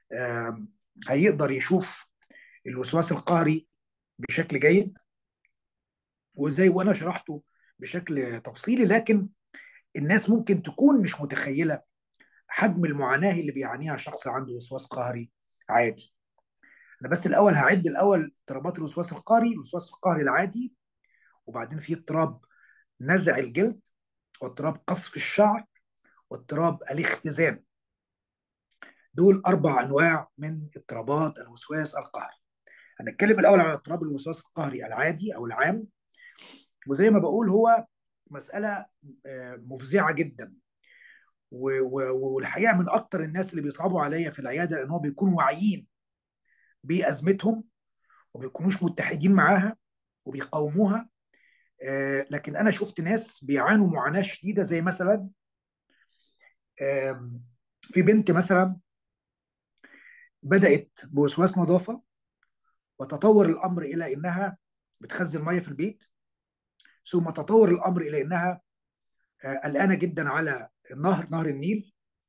هيقدر يشوف الوسواس القهري بشكل جيد وازاي وانا شرحته بشكل تفصيلي لكن الناس ممكن تكون مش متخيله حجم المعاناه اللي بيعانيها شخص عنده وسواس قهري عادي انا بس الاول هعد الاول اضطرابات الوسواس القهري الوسواس القهري العادي وبعدين في اضطراب نزع الجلد واضطراب قصف الشعر واضطراب الاختزان دول اربع انواع من اضطرابات الوسواس القهري هنتكلم الاول عن اضطراب الوسواس القهري العادي او العام وزي ما بقول هو مساله مفزعه جدا والحقيقه من اكتر الناس اللي بيصعبوا عليا في العياده لان هم بيكونوا واعيين بازمتهم وبيكونوش متحدين معاها وبيقاوموها لكن انا شفت ناس بيعانوا معاناه شديده زي مثلا في بنت مثلا بدات بوسواس نظافه وتطور الامر الى انها بتخزن ميه في البيت ثم تطور الامر الى انها قلقانه جدا على النهر نهر النيل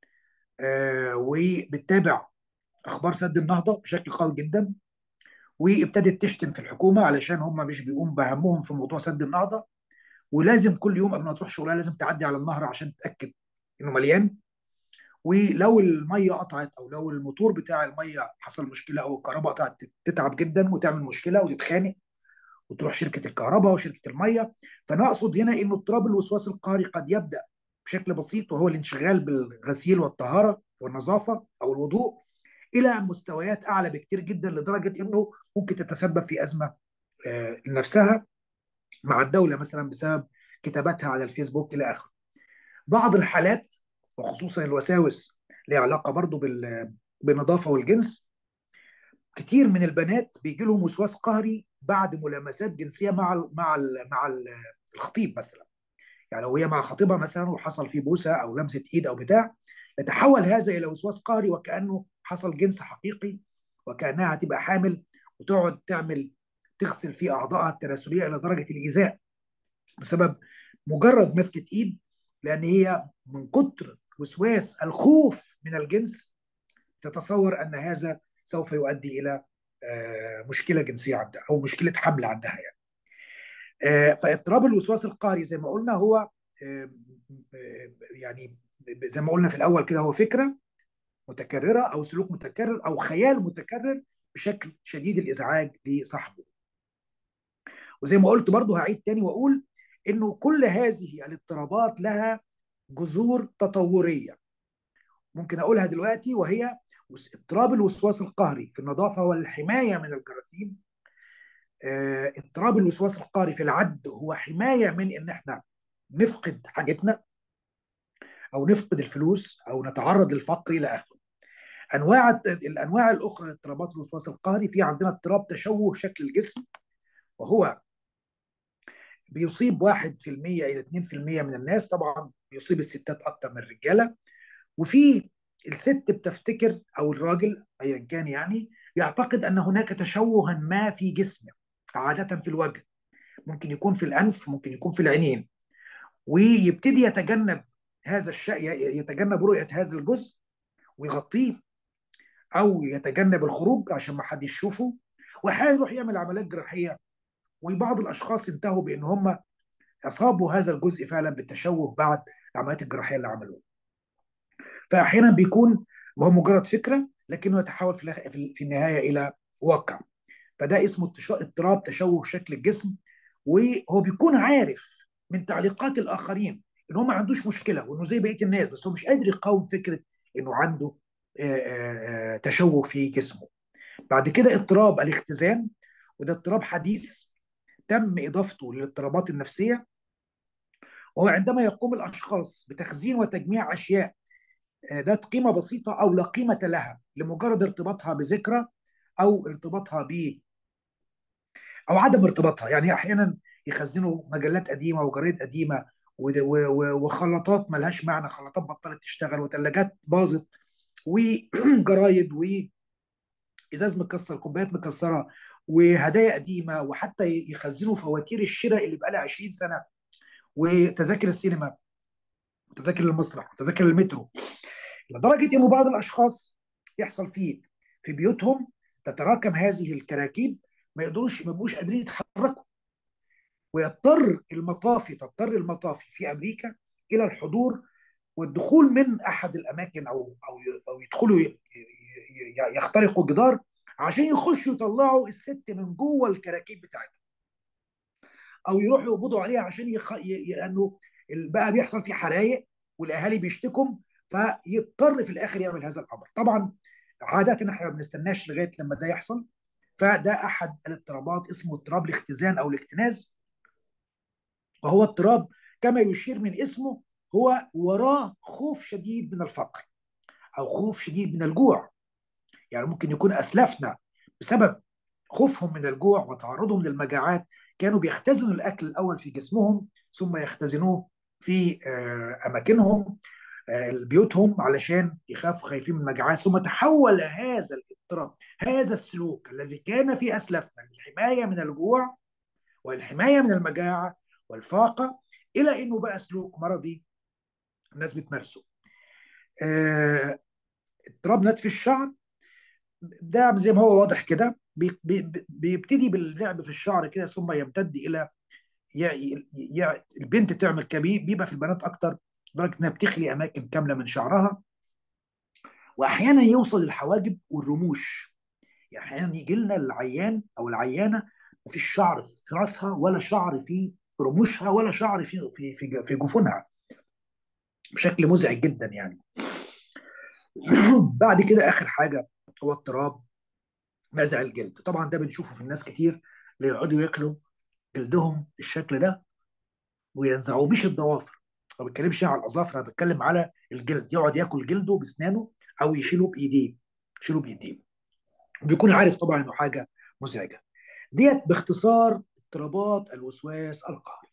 وبتتابع اخبار سد النهضه بشكل قوي جدا وابتدت تشتم في الحكومه علشان هم مش بيقوم بهمهم في موضوع سد النهضه ولازم كل يوم قبل ما تروح شغلها لازم تعدي على النهر عشان تتاكد انه مليان ولو الميه قطعت او لو الموتور بتاع الميه حصل مشكله او الكهرباء قطعت تتعب جدا وتعمل مشكله وتتخانق وتروح شركه الكهرباء وشركه الميه فانا اقصد هنا انه اضطراب الوسواس القهري قد يبدا بشكل بسيط وهو الانشغال بالغسيل والطهاره والنظافه او الوضوء الى مستويات اعلى بكتير جدا لدرجه انه ممكن تتسبب في ازمه لنفسها مع الدوله مثلا بسبب كتاباتها على الفيسبوك الى اخره. بعض الحالات وخصوصا الوساوس ليها علاقه برضو بالنظافه والجنس كتير من البنات بيجي لهم وسواس قهري بعد ملامسات جنسيه مع ال مع ال مع ال الخطيب مثلا يعني لو هي مع خطيبها مثلا وحصل في بوسه او لمسه ايد او بتاع يتحول هذا الى وسواس قهري وكانه حصل جنس حقيقي وكانها هتبقى حامل وتقعد تعمل تغسل في اعضائها التناسليه الى درجه الايذاء بسبب مجرد مسكه ايد لان هي من كتر وسواس الخوف من الجنس تتصور ان هذا سوف يؤدي الى مشكله جنسيه عندها او مشكله حمل عندها يعني. فاضطراب الوسواس القهري زي ما قلنا هو يعني زي ما قلنا في الاول كده هو فكره متكرره او سلوك متكرر او خيال متكرر بشكل شديد الازعاج لصاحبه وزي ما قلت برضو هعيد تاني واقول انه كل هذه الاضطرابات لها جذور تطوريه ممكن اقولها دلوقتي وهي اضطراب الوسواس القهري في النظافه والحمايه من الجراثيم آه، اضطراب الوسواس القهري في العد هو حمايه من ان احنا نفقد حاجتنا او نفقد الفلوس او نتعرض للفقر الى اخره انواع الانواع الاخرى لاضطرابات الوسواس القهري في عندنا اضطراب تشوه شكل الجسم وهو بيصيب 1% الى 2% من الناس طبعا بيصيب الستات اكتر من الرجاله وفي الست بتفتكر او الراجل ايا كان يعني يعتقد ان هناك تشوها ما في جسمه عاده في الوجه ممكن يكون في الانف ممكن يكون في العينين ويبتدي يتجنب هذا الشيء يتجنب رؤيه هذا الجزء ويغطيه او يتجنب الخروج عشان ما حد يشوفه واحيانا يروح يعمل عمليات جراحيه وبعض الاشخاص انتهوا بان هم اصابوا هذا الجزء فعلا بالتشوه بعد العمليات الجراحيه اللي عملوها. فاحيانا بيكون هو مجرد فكره لكنه يتحول في في النهايه الى واقع. فده اسمه اضطراب تشوه شكل الجسم وهو بيكون عارف من تعليقات الاخرين ان هو ما عندوش مشكله وانه زي بقيه الناس بس هو مش قادر يقاوم فكره انه عنده تشوه في جسمه. بعد كده اضطراب الاختزان وده اضطراب حديث تم اضافته للاضطرابات النفسيه وهو عندما يقوم الاشخاص بتخزين وتجميع اشياء ذات قيمه بسيطه او لا قيمه لها لمجرد ارتباطها بذكرى او ارتباطها ب او عدم ارتباطها يعني احيانا يخزنوا مجلات قديمه وجرايد قديمه وخلاطات ملهاش معنى خلاطات بطلت تشتغل وثلاجات باظت وجرايد وازاز مكسر كوبايات مكسره وهدايا قديمه وحتى يخزنوا فواتير الشراء اللي بقى لها 20 سنه وتذاكر السينما وتذاكر المسرح وتذاكر المترو لدرجه انه بعض الاشخاص يحصل فيه في بيوتهم تتراكم هذه الكراكيب ما يقدروش ما يبقوش قادرين يتحركوا ويضطر المطافي تضطر المطافي في امريكا الى الحضور والدخول من احد الاماكن او او او يدخلوا يخترقوا جدار عشان يخشوا يطلعوا الست من جوه الكراكيب بتاعتها او يروحوا يقبضوا عليها عشان يخ... ي... لانه بقى بيحصل في حرايق والاهالي بيشتكوا فيضطر في الاخر يعمل هذا الامر طبعا عاده احنا ما بنستناش لغايه لما ده يحصل فده احد الاضطرابات اسمه اضطراب الاختزان او الاكتناز وهو اضطراب كما يشير من اسمه هو وراه خوف شديد من الفقر او خوف شديد من الجوع يعني ممكن يكون اسلافنا بسبب خوفهم من الجوع وتعرضهم للمجاعات كانوا بيختزنوا الاكل الاول في جسمهم ثم يختزنوه في اماكنهم بيوتهم علشان يخافوا خايفين من المجاعات ثم تحول هذا الاضطراب هذا السلوك الذي كان في اسلافنا للحمايه من الجوع والحمايه من المجاعه والفاقه الى انه بقى سلوك مرضي الناس بتمارسه. اضطراب نتف الشعر ده زي ما هو واضح كده بيبتدي باللعب في الشعر كده ثم يمتد الى البنت تعمل كبير بيبقى في البنات اكتر لدرجه انها بتخلي اماكن كامله من شعرها واحيانا يوصل للحواجب والرموش يعني احيانا يجي لنا العيان او العيانه ما فيش شعر في راسها ولا شعر في رموشها ولا شعر في في في, في جفونها بشكل مزعج جدا يعني بعد كده اخر حاجه هو اضطراب نزع الجلد طبعا ده بنشوفه في الناس كتير اللي يقعدوا ياكلوا جلدهم الشكل ده وينزعوه مش الضوافر ما بتكلمش على الاظافر انا بتكلم على الجلد يقعد ياكل جلده باسنانه او يشيله بايديه يشيله بايديه بيكون عارف طبعا انه حاجه مزعجه ديت باختصار اضطرابات الوسواس القهري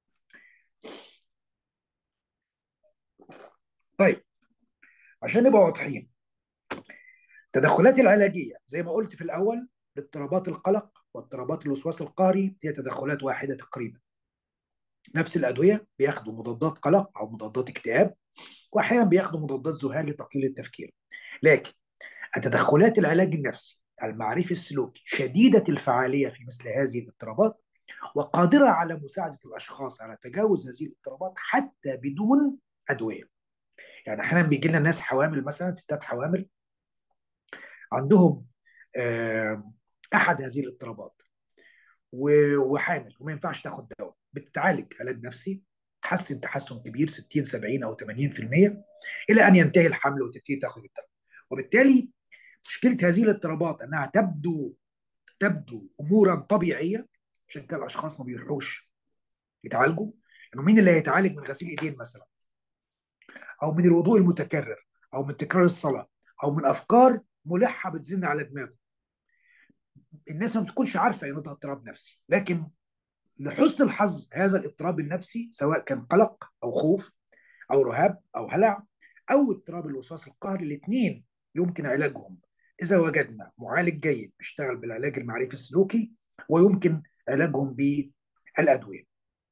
طيب عشان نبقى واضحين التدخلات العلاجيه زي ما قلت في الاول لاضطرابات القلق واضطرابات الوسواس القهري هي تدخلات واحده تقريبا نفس الادويه بياخدوا مضادات قلق او مضادات اكتئاب واحيانا بياخدوا مضادات ذهان لتقليل التفكير لكن التدخلات العلاج النفسي المعرفي السلوكي شديده الفعاليه في مثل هذه الاضطرابات وقادره على مساعده الاشخاص على تجاوز هذه الاضطرابات حتى بدون ادويه يعني احيانا بيجي لنا ناس حوامل مثلا ستات حوامل عندهم آه، احد هذه الاضطرابات و- وحامل وما ينفعش تاخد دواء بتتعالج علاج نفسي تحسن تحسن كبير 60 70 او 80% الى ان ينتهي الحمل وتبتدي تاخد الدواء وبالتالي مشكله هذه الاضطرابات انها تبدو تبدو امورا طبيعيه عشان كده الاشخاص ما بيروحوش يتعالجوا لانه مين اللي هيتعالج من غسيل ايدين مثلا او من الوضوء المتكرر او من تكرار الصلاه او من افكار ملحه بتزن على دماغه الناس ما بتكونش عارفه ان ده اضطراب نفسي لكن لحسن الحظ هذا الاضطراب النفسي سواء كان قلق او خوف او رهاب او هلع او اضطراب الوسواس القهري الاثنين يمكن علاجهم اذا وجدنا معالج جيد بيشتغل بالعلاج المعرفي السلوكي ويمكن علاجهم بالادويه.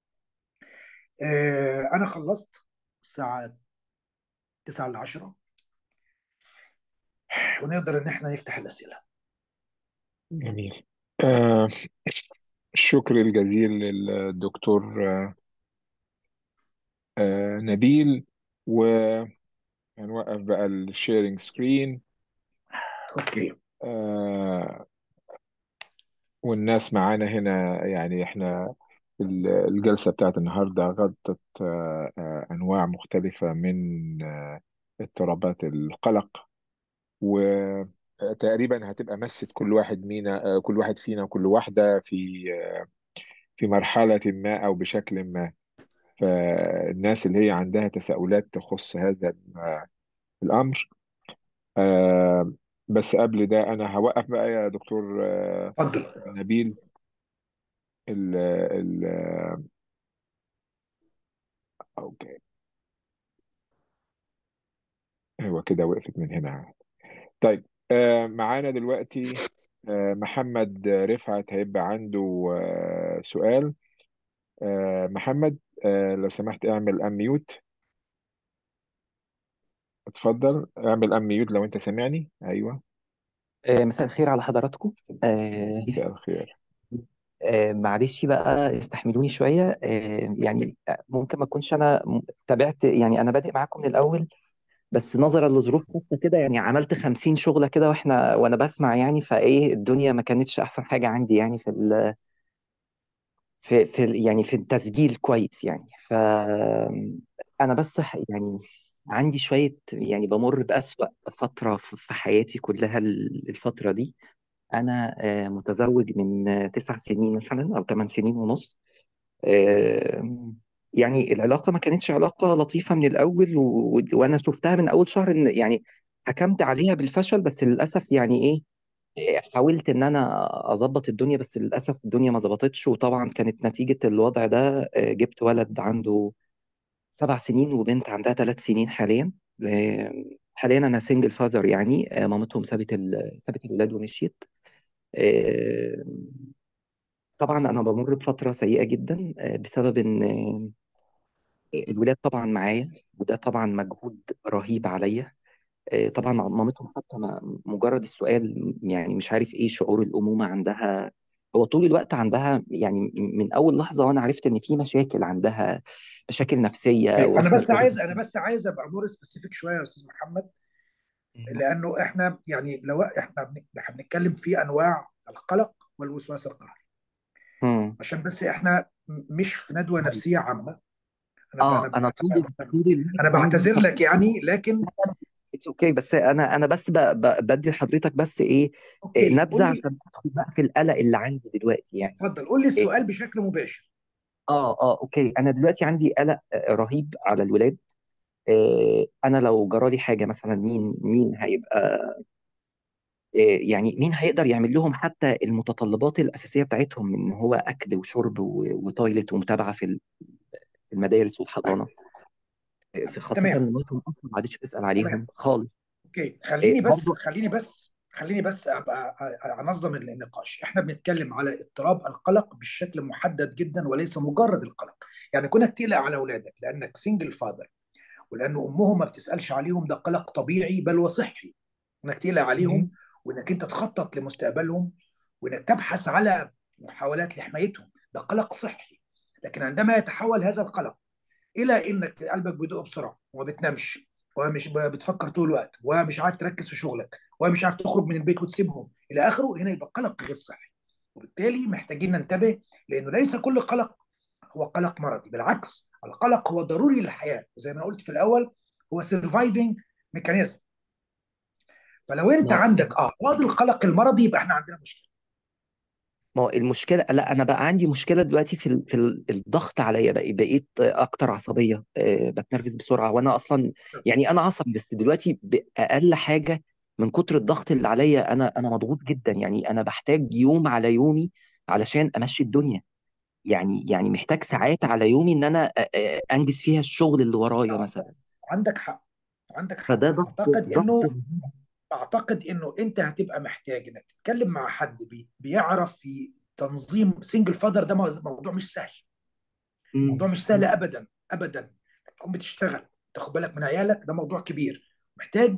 آه انا خلصت الساعه 9 ل 10 ونقدر ان احنا نفتح الاسئله. جميل آه الشكر الجزيل للدكتور آه آه نبيل وهنوقف بقى الشيرنج سكرين اوكي آه والناس معانا هنا يعني احنا ال- الجلسة بتاعت النهاردة غطت آه آه أنواع مختلفة من آه اضطرابات القلق وتقريبا هتبقى مست كل واحد مينا آه كل واحد فينا وكل واحدة في آه في مرحلة ما أو بشكل ما فالناس اللي هي عندها تساؤلات تخص هذا الأمر آه بس قبل ده أنا هوقف بقى يا دكتور آه اتفضل نبيل ال ال أوكي هو كده وقفت من هنا طيب آه معانا دلوقتي آه محمد رفعت هيبقى عنده آه سؤال آه محمد آه لو سمحت اعمل أميوت اتفضل اعمل أميوت لو أنت سامعني أيوه آه، مساء الخير على حضراتكم آه، مساء الخير آه، معلش بقى استحملوني شوية آه، يعني ممكن ما أكونش أنا م- تابعت يعني أنا بادئ معاكم من الأول بس نظرا لظروف خاصة كده يعني عملت خمسين شغلة كده وإحنا وأنا بسمع يعني فإيه الدنيا ما كانتش أحسن حاجة عندي يعني في ال في في ال- يعني في التسجيل كويس يعني ف أنا بس ح- يعني عندي شوية يعني بمر بأسوأ فترة في في حياتي كلها ال- الفترة دي أنا آه، متزوج من آه، تسع سنين مثلا أو ثمان سنين ونص آه، يعني العلاقة ما كانتش علاقة لطيفة من الأول و... و- وأنا شفتها من أول شهر إن يعني حكمت عليها بالفشل بس للأسف يعني إيه آه، حاولت إن أنا أظبط الدنيا بس للأسف الدنيا ما ظبطتش وطبعا كانت نتيجة الوضع ده آه، جبت ولد عنده سبع سنين وبنت عندها ثلاث سنين حاليا آه، حاليا أنا سنجل فازر يعني آه، مامتهم سابت ال... سابت الولاد ومشيت آه، طبعا انا بمر بفتره سيئه جدا آه، بسبب ان آه، الولاد طبعا معايا وده طبعا مجهود رهيب عليا آه، طبعا مامتهم حتى ما مجرد السؤال يعني مش عارف ايه شعور الامومه عندها هو طول الوقت عندها يعني من اول لحظه وانا عرفت ان في مشاكل عندها مشاكل نفسيه اوكي انا ورحنا بس لكذا عايز انا بس عايز ابقى مور سبيسيفيك شويه يا استاذ محمد لانه احنا يعني لو احنا بن- إحنا بنتكلم في انواع القلق والوسواس القهري مم. عشان بس احنا م- مش في ندوه نفسيه عامه انا ب... اه انا ب... انا طول طول الوقت انا عندي بعتذر لك يعني لكن اتس اوكي بس انا انا بس ب... ب... بدي لحضرتك بس ايه إيه، اوكي نبذه قول لي عشان ادخل بقى في القلق اللي عندي دلوقتي يعني اتفضل قول لي إيه السؤال بشكل مباشر اه اه اوكي انا دلوقتي عندي قلق آه، رهيب على الولاد إيه انا لو جرالي حاجه مثلا مين مين هيبقى إيه يعني مين هيقدر يعمل لهم حتى المتطلبات الاساسيه بتاعتهم من هو اكل وشرب و... وتويلت ومتابعه في ال- في المدارس والحضانه إيه، في خاصه تمام ان مامتهم اصلا ما عادتش بتسال تمام عليهم خالص اوكي إيه خليني بس برضو خليني بس خليني بس ابقى أ- أ- انظم النقاش احنا بنتكلم على اضطراب القلق بشكل محدد جدا وليس مجرد القلق يعني كونك تقلق على اولادك لانك سنجل فاذر ولان امهم ما بتسالش عليهم ده قلق طبيعي بل وصحي انك تقلق عليهم مم. وانك انت تخطط لمستقبلهم وانك تبحث على محاولات لحمايتهم ده قلق صحي لكن عندما يتحول هذا القلق الى انك قلبك بيدق بسرعه وما بتنامش ومش ب- بتفكر طول الوقت ومش عارف تركز في شغلك ومش عارف تخرج من البيت وتسيبهم الى اخره هنا يبقى قلق غير صحي وبالتالي محتاجين ننتبه لانه ليس كل قلق هو قلق مرضي بالعكس القلق هو ضروري للحياه وزي ما أنا قلت في الاول هو سرفايفنج ميكانيزم فلو انت ما هو عندك اعراض القلق المرضي يبقى احنا عندنا مشكله ما هو المشكله لا انا بقى عندي مشكله دلوقتي في ال... في ال- الضغط عليا بقى بقيت اكتر عصبيه أه بتنرفز بسرعه وانا اصلا يعني انا عصبي بس دلوقتي باقل حاجه من كتر الضغط اللي عليا انا انا مضغوط جدا يعني انا بحتاج يوم على يومي علشان امشي الدنيا يعني يعني محتاج ساعات على يومي ان انا أ- أ- انجز فيها الشغل اللي ورايا مثلا عندك حق عندك حق فده ضغط اعتقد ضغط انه اعتقد انه انت هتبقى محتاج انك تتكلم مع حد بي بيعرف في تنظيم سنجل فادر ده موضوع مش سهل موضوع مم. مش سهل ابدا ابدا تكون بتشتغل تاخد بالك من عيالك ده موضوع كبير محتاج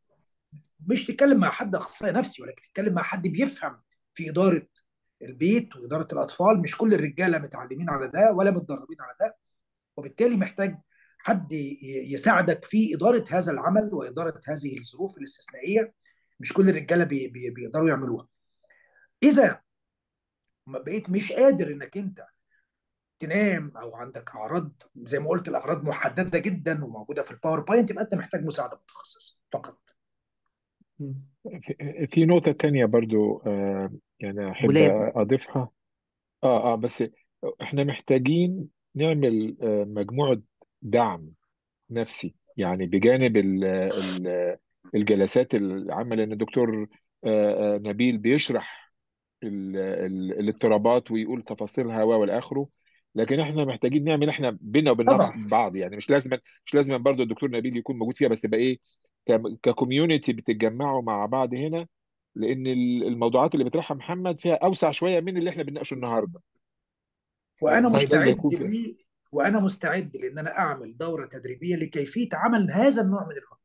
مش تتكلم مع حد اخصائي نفسي ولكن تتكلم مع حد بيفهم في اداره البيت واداره الاطفال مش كل الرجاله متعلمين على ده ولا متدربين على ده وبالتالي محتاج حد ي- يساعدك في اداره هذا العمل واداره هذه الظروف الاستثنائيه مش كل الرجاله بي بي بيقدروا يعملوها اذا ما بقيت مش قادر انك انت تنام او عندك اعراض زي ما قلت الاعراض محدده جدا وموجوده في الباوربوينت يبقى انت محتاج مساعده متخصصه فقط مم. في في نقطة تانية برضو آه، يعني أحب ولاد بقى أضيفها آه آه بس إحنا محتاجين نعمل آه، مجموعة دعم نفسي يعني بجانب ال- ال- الجلسات العامة لأن الدكتور آه، آه، نبيل بيشرح ال- ال- الاضطرابات ويقول تفاصيلها و والى اخره لكن احنا محتاجين نعمل احنا بينا وبين نفس طبعا بعض يعني مش لازم مش لازم برضه الدكتور نبيل يكون موجود فيها بس يبقى ايه ككوميونتي بتتجمعوا مع بعض هنا لان ال- الموضوعات اللي بيطرحها محمد فيها اوسع شويه من اللي احنا بنناقشه النهارده وانا فبدل ما مستعد يكون في لي وانا مستعد لان انا اعمل دوره تدريبيه لكيفيه عمل هذا النوع من المجموعات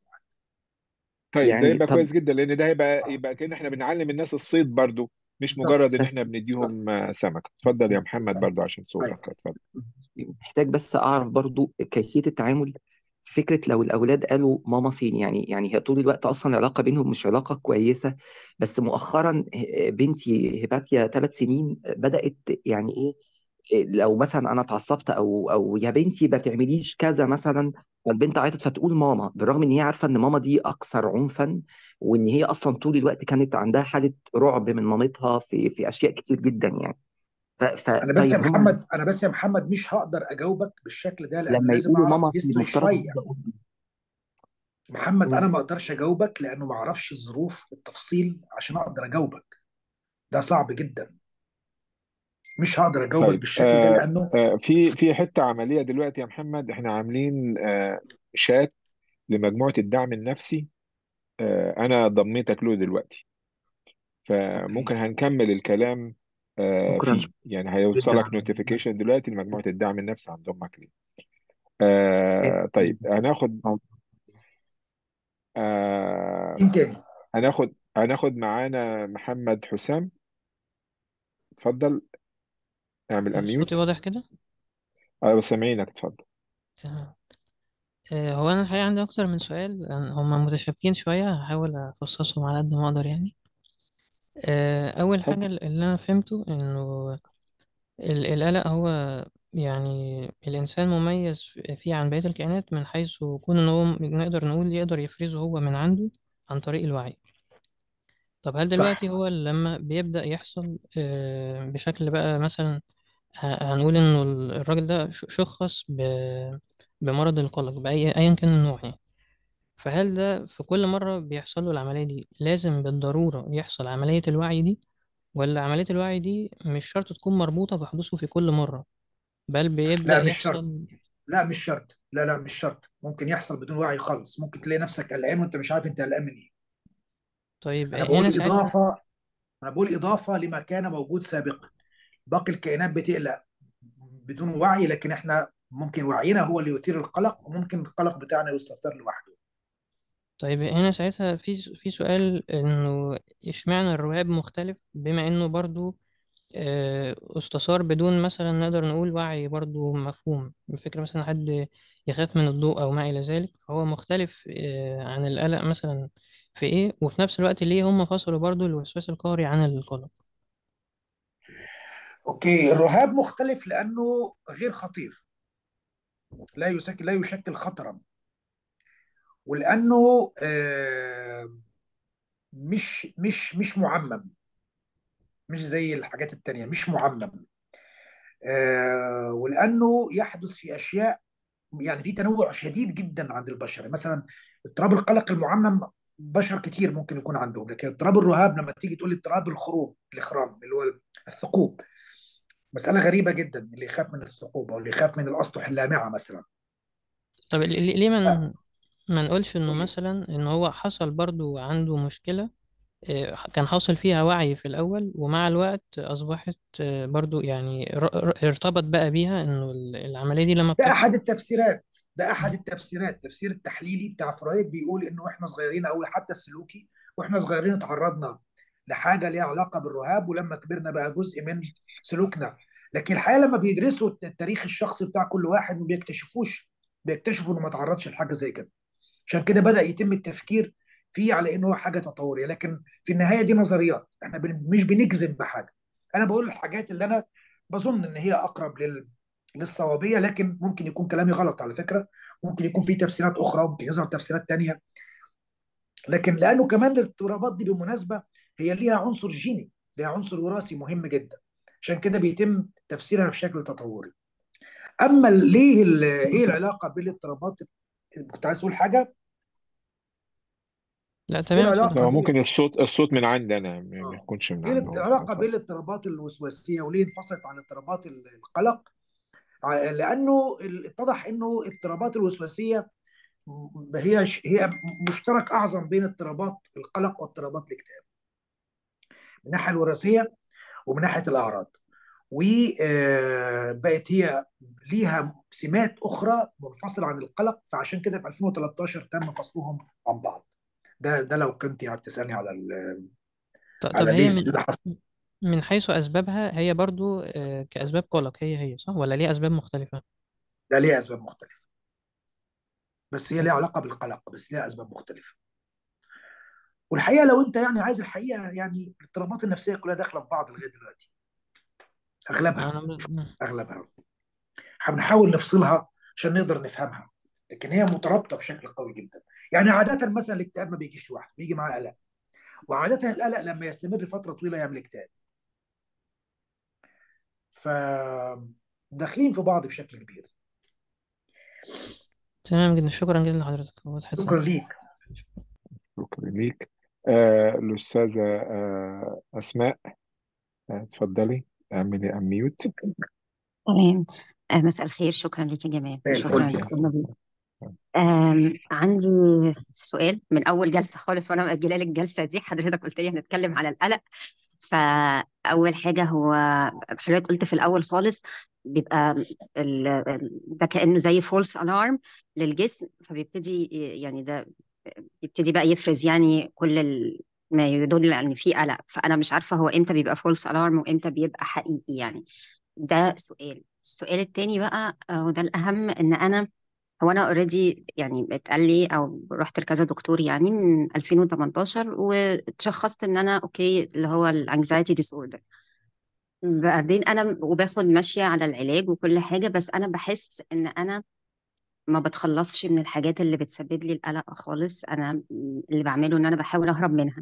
طيب ده يعني يبقى طب كويس جدا لان ده هيبقى آه، يبقى كأن احنا بنعلم الناس الصيد برضه مش بالظبط مجرد ان بس احنا بالظبط بنديهم آه، سمك اتفضل يا محمد بالظبط برضه عشان طيب صوتك اتفضل محتاج بس اعرف برضو كيفية التعامل في فكرة لو الاولاد قالوا ماما فين يعني يعني هي طول الوقت اصلا العلاقة بينهم مش علاقة كويسة بس مؤخرا بنتي هباتيا ثلاث سنين بدأت يعني ايه لو مثلا انا اتعصبت او او يا بنتي ما تعمليش كذا مثلا فالبنت عيطت فتقول ماما بالرغم ان هي عارفه ان ماما دي اكثر عنفا وان هي اصلا طول الوقت كانت عندها حاله رعب من مامتها في في اشياء كتير جدا يعني ف ف انا بس يا طيب هم محمد انا بس يا محمد مش هقدر اجاوبك بالشكل ده لانه لما لازم يقولوا اعرف ماما في هيستوري المفترض شويه أرد أقول محمد انا مم. ما اقدرش اجاوبك لانه ما اعرفش الظروف بالتفصيل عشان اقدر اجاوبك ده صعب جدا مش هقدر اجاوبك طيب بالشكل ده آه لانه آه في في حته عمليه دلوقتي يا محمد احنا عاملين آه شات لمجموعه الدعم النفسي آه انا ضميتك له دلوقتي اوكي فممكن هنكمل الكلام آه شكرا فيه شكرا يعني جدا هيوصلك على نوتيفيكيشن دلوقتي لمجموعه الدعم النفسي هنضمك ليه كويس آه طيب هناخد آه مين تاني هناخد هناخد معانا محمد حسام اتفضل اعمل صوتي اميوت واضح كده ايوه سامعينك اتفضل تمام آه، هو أنا الحقيقة عندي أكتر من سؤال آه، هما متشابكين شوية هحاول أفصصهم على قد ما أقدر يعني آه، أول حاجة اتفضل اللي أنا فهمته إنه ال- القلق هو يعني الإنسان مميز فيه عن بقية الكائنات من حيث كون إن هو نقدر نقول يقدر يفرزه هو من عنده عن طريق الوعي طب هل دلوقتي صح هو لما بيبدأ يحصل آه، بشكل بقى مثلا ه- هنقول إنه الراجل ده ش- شخص ب- بمرض القلق بأي أيا كان النوع يعني فهل ده في كل مرة بيحصل له العملية دي لازم بالضرورة يحصل عملية الوعي دي ولا عملية الوعي دي مش شرط تكون مربوطة بحدوثه في كل مرة بل بيبدأ لا مش شرط يحصل لا مش شرط لا لا مش شرط ممكن يحصل بدون وعي خالص ممكن تلاقي نفسك قلقان وانت مش عارف انت قلقان من ايه طيب انا هنا بقول ساعتها اضافه انا بقول اضافه لما كان موجود سابقا باقي الكائنات بتقلق بدون وعي لكن احنا ممكن وعينا هو اللي يثير القلق وممكن القلق بتاعنا يستتر لوحده طيب هنا ساعتها في في سؤال إنه إشمعنى الرهاب مختلف بما إنه برضو آه، استثار بدون مثلا نقدر نقول وعي برضو مفهوم الفكرة مثلا حد يخاف من الضوء أو ما إلى ذلك فهو مختلف آه، عن القلق مثلا في إيه وفي نفس الوقت ليه هم فصلوا برضو الوسواس القهري عن القلق اوكي الرهاب مختلف لانه غير خطير لا يشكل لا يشكل خطرا ولانه آه، مش مش مش معمم مش زي الحاجات التانية مش معمم آه، ولانه يحدث في اشياء يعني في تنوع شديد جدا عند البشر مثلا اضطراب القلق المعمم بشر كتير ممكن يكون عندهم لكن اضطراب الرهاب لما تيجي تقول لي اضطراب الخروم الاخرام اللي هو الثقوب مسألة غريبة جدا اللي يخاف من الثقوب او اللي يخاف من الاسطح اللامعة مثلا طب ليه ليه ما لا ن- ما نقولش إنه مثلا إن هو حصل برضو عنده مشكلة آه، كان حاصل فيها وعي في الأول ومع الوقت أصبحت آه، برضو يعني ر- ر- ارتبط بقى بيها إنه ال- العملية دي لما ده بتحصل احد التفسيرات ده احد التفسيرات التفسير التحليلي بتاع فرويد بيقول انه احنا صغيرين او حتى السلوكي واحنا صغيرين تعرضنا لحاجه ليها علاقه بالرهاب ولما كبرنا بقى جزء من سلوكنا لكن الحقيقه لما بيدرسوا التاريخ الشخصي بتاع كل واحد ما بيكتشفوش بيكتشفوا انه ما تعرضش لحاجه زي كده عشان كده بدأ يتم التفكير فيه على انه هو حاجه تطوريه لكن في النهايه دي نظريات احنا بن- مش بنجزم بحاجه انا بقول الحاجات اللي انا بظن ان هي اقرب لل للصوابيه لكن ممكن يكون كلامي غلط على فكره ممكن يكون في تفسيرات اخرى ممكن يظهر تفسيرات تانية لكن لانه كمان الاضطرابات دي بالمناسبه هي ليها عنصر جيني ليها عنصر وراثي مهم جدا عشان كده بيتم تفسيرها بشكل تطوري اما ال- ليه ال- ايه العلاقه بين الاضطرابات كنت عايز تقول حاجه لا ايه تمام العلاقه اتفضل هو بين ممكن الصوت الصوت من عندي انا ما ما اه يكونش من ايه عنده هو العلاقه بين اتفضل الاضطرابات الوسواسيه وليه انفصلت عن اضطرابات القلق ع- لانه ال- اتضح انه اضطرابات الوسواسيه م- هي ش- هي مشترك اعظم بين اضطرابات القلق واضطرابات الاكتئاب من الناحيه الوراثيه ومن ناحيه الاعراض وبقت هي ليها سمات اخرى منفصله عن القلق فعشان كده في 2013 تم فصلهم عن بعض ده ده لو كنت يعني بتسالني على ال- ط- طب على هي ليه من ده حصل من حيث أسبابها هي برضو آه، كأسباب قلق هي هي صح ولا ليه أسباب مختلفة؟ ده ليه اسباب مختلفه بس هي ليها علاقه بالقلق بس ليها اسباب مختلفه والحقيقه لو انت يعني عايز الحقيقه يعني الاضطرابات النفسيه كلها داخله في بعض لغايه دلوقتي اغلبها أنا ب... اغلبها بنحاول نفصلها عشان نقدر نفهمها لكن هي مترابطه بشكل قوي جدا يعني عاده مثلا الاكتئاب ما بيجيش لوحده بيجي معاه قلق وعاده القلق لما يستمر فتره طويله يعمل اكتئاب ف داخلين في بعض بشكل كبير تمام جدا شكرا جدا لحضرتك وضحت شكرا الأمر ليك شكرا ليك آه الأستاذة آه أسماء آه، اتفضلي اعملي أميوت تمام آه، مساء الخير شكرا لك يا جمال زي شكرا الفل دكتور نبيل آم، عندي سؤال من أول جلسة خالص وأنا مأجلة لك الجلسة دي حضرتك قلت لي هنتكلم على القلق فأول حاجة هو حضرتك قلت في الأول خالص بيبقى ال- ال- ده كأنه زي فولس ألارم للجسم فبيبتدي يعني ده يبتدي بقى يفرز يعني كل ال... ما يدل ان في قلق فانا مش عارفه هو امتى بيبقى فولس الارم وامتى بيبقى حقيقي يعني ده سؤال السؤال التاني بقى آه، وده الاهم ان انا هو انا اوريدي يعني اتقال لي او رحت لكذا دكتور يعني من 2018 واتشخصت ان انا اوكي اللي هو الانكزايتي ديس اوردر بعدين انا وباخد ماشيه على العلاج وكل حاجه بس انا بحس ان انا ما بتخلصش من الحاجات اللي بتسبب لي القلق خالص انا اللي بعمله ان انا بحاول اهرب منها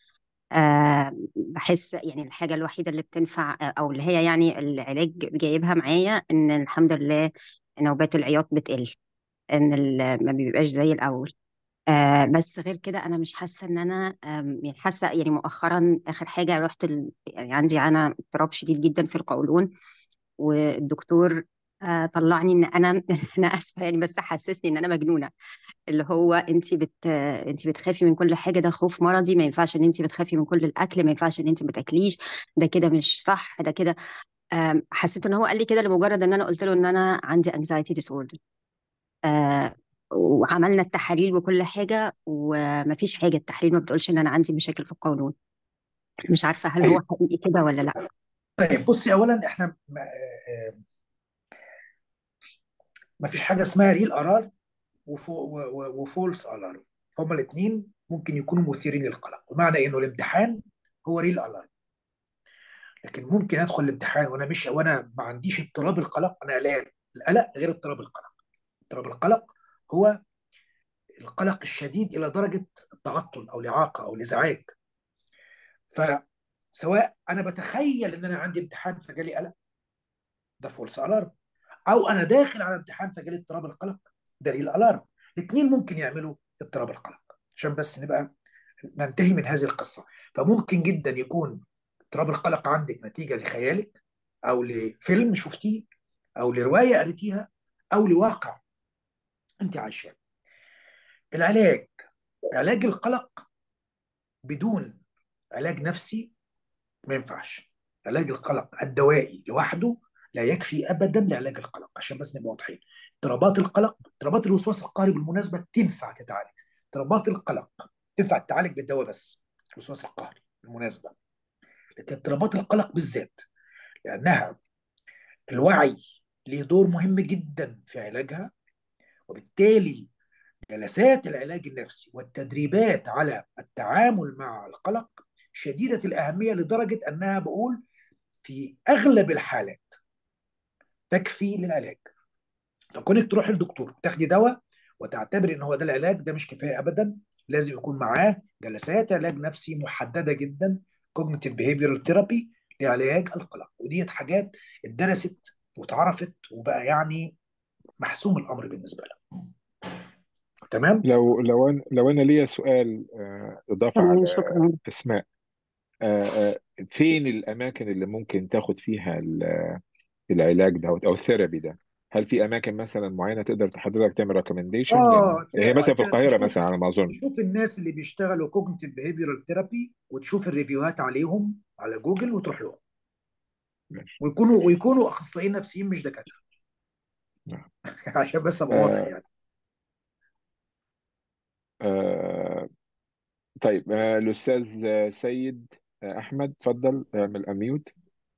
أه بحس يعني الحاجه الوحيده اللي بتنفع آه، او اللي هي يعني العلاج جايبها معايا ان الحمد لله نوبات العياط بتقل ان ال- ما بيبقاش زي الاول آه بس غير كده انا مش حاسه ان انا آم، يعني حاسه يعني مؤخرا اخر حاجه رحت ال... يعني عندي انا اضطراب شديد جدا في القولون والدكتور آه طلعني ان انا انا اسفه يعني بس حسسني ان انا مجنونه اللي هو انت بت انت بتخافي من كل حاجه ده خوف مرضي ما ينفعش ان انت بتخافي من كل الاكل ما ينفعش ان انت ما تاكليش ده كده مش صح ده كده آم، حسيت ان هو قال لي كده لمجرد ان انا قلت له ان انا عندي anxiety disorder آه وعملنا التحاليل وكل حاجه ومفيش حاجه التحاليل ما بتقولش ان انا عندي مشاكل في القولون مش عارفه هل هو طيب حقيقي كده ولا لا طيب بصي اولا احنا ما- آه، ما فيش حاجه اسمها ريل الارم وفولس الارم هما الاثنين ممكن يكونوا مثيرين للقلق بمعنى انه الامتحان هو ريل الارم لكن ممكن ادخل الامتحان وانا مش وانا ما عنديش اضطراب القلق انا قلقان القلق غير اضطراب القلق اضطراب القلق هو القلق الشديد الى درجه التعطل او الاعاقه او الازعاج فسواء انا بتخيل ان انا عندي امتحان فجالي قلق ده فولس الارم او انا داخل على امتحان فجالي اضطراب القلق ده ريل الارم الاثنين ممكن يعملوا اضطراب القلق عشان بس نبقى ننتهي من هذه القصه فممكن جدا يكون اضطراب القلق عندك نتيجه لخيالك او لفيلم شفتيه او لروايه قريتيها او لواقع انت عايشاه العلاج علاج القلق بدون علاج نفسي ما ينفعش علاج القلق الدوائي لوحده لا يكفي ابدا لعلاج القلق عشان بس نبقى واضحين اضطرابات القلق اضطرابات الوسواس القهري بالمناسبه تنفع تتعالج اضطرابات القلق تنفع تتعالج بالدواء بس الوسواس القهري بالمناسبه لكن اضطرابات القلق بالذات لانها الوعي له دور مهم جدا في علاجها وبالتالي جلسات العلاج النفسي والتدريبات على التعامل مع القلق شديدة الأهمية لدرجة أنها بقول في أغلب الحالات تكفي للعلاج فكونك تروح للدكتور تاخدي دواء وتعتبر ان هو ده العلاج ده مش كفايه ابدا لازم يكون معاه جلسات علاج نفسي محدده جدا كوجنيتيف بيهيفيرال ثيرابي لعلاج القلق وديت حاجات اتدرست واتعرفت وبقى يعني محسوم الامر بالنسبه لها تمام لو لو انا لو انا ليا سؤال آه، اضافه تمام على شكرا اسماء آه، آه، فين الاماكن اللي ممكن تاخد فيها ال- العلاج ده او الثيرابي ده هل في اماكن مثلا معينه تقدر حضرتك تعمل ريكومنديشن يعني اه هي مثلا في ت- القاهره تشوف مثلا على ما اظن تشوف الناس اللي بيشتغلوا كوجنيتيف بيهيفيرال ثيرابي وتشوف الريفيوهات عليهم على جوجل وتروح لهم ماشي ويكونوا ويكونوا اخصائيين نفسيين مش دكاتره نعم. عشان بس ابقى واضح آه يعني آه طيب آه الاستاذ آه، سيد آه، احمد اتفضل اعمل اميوت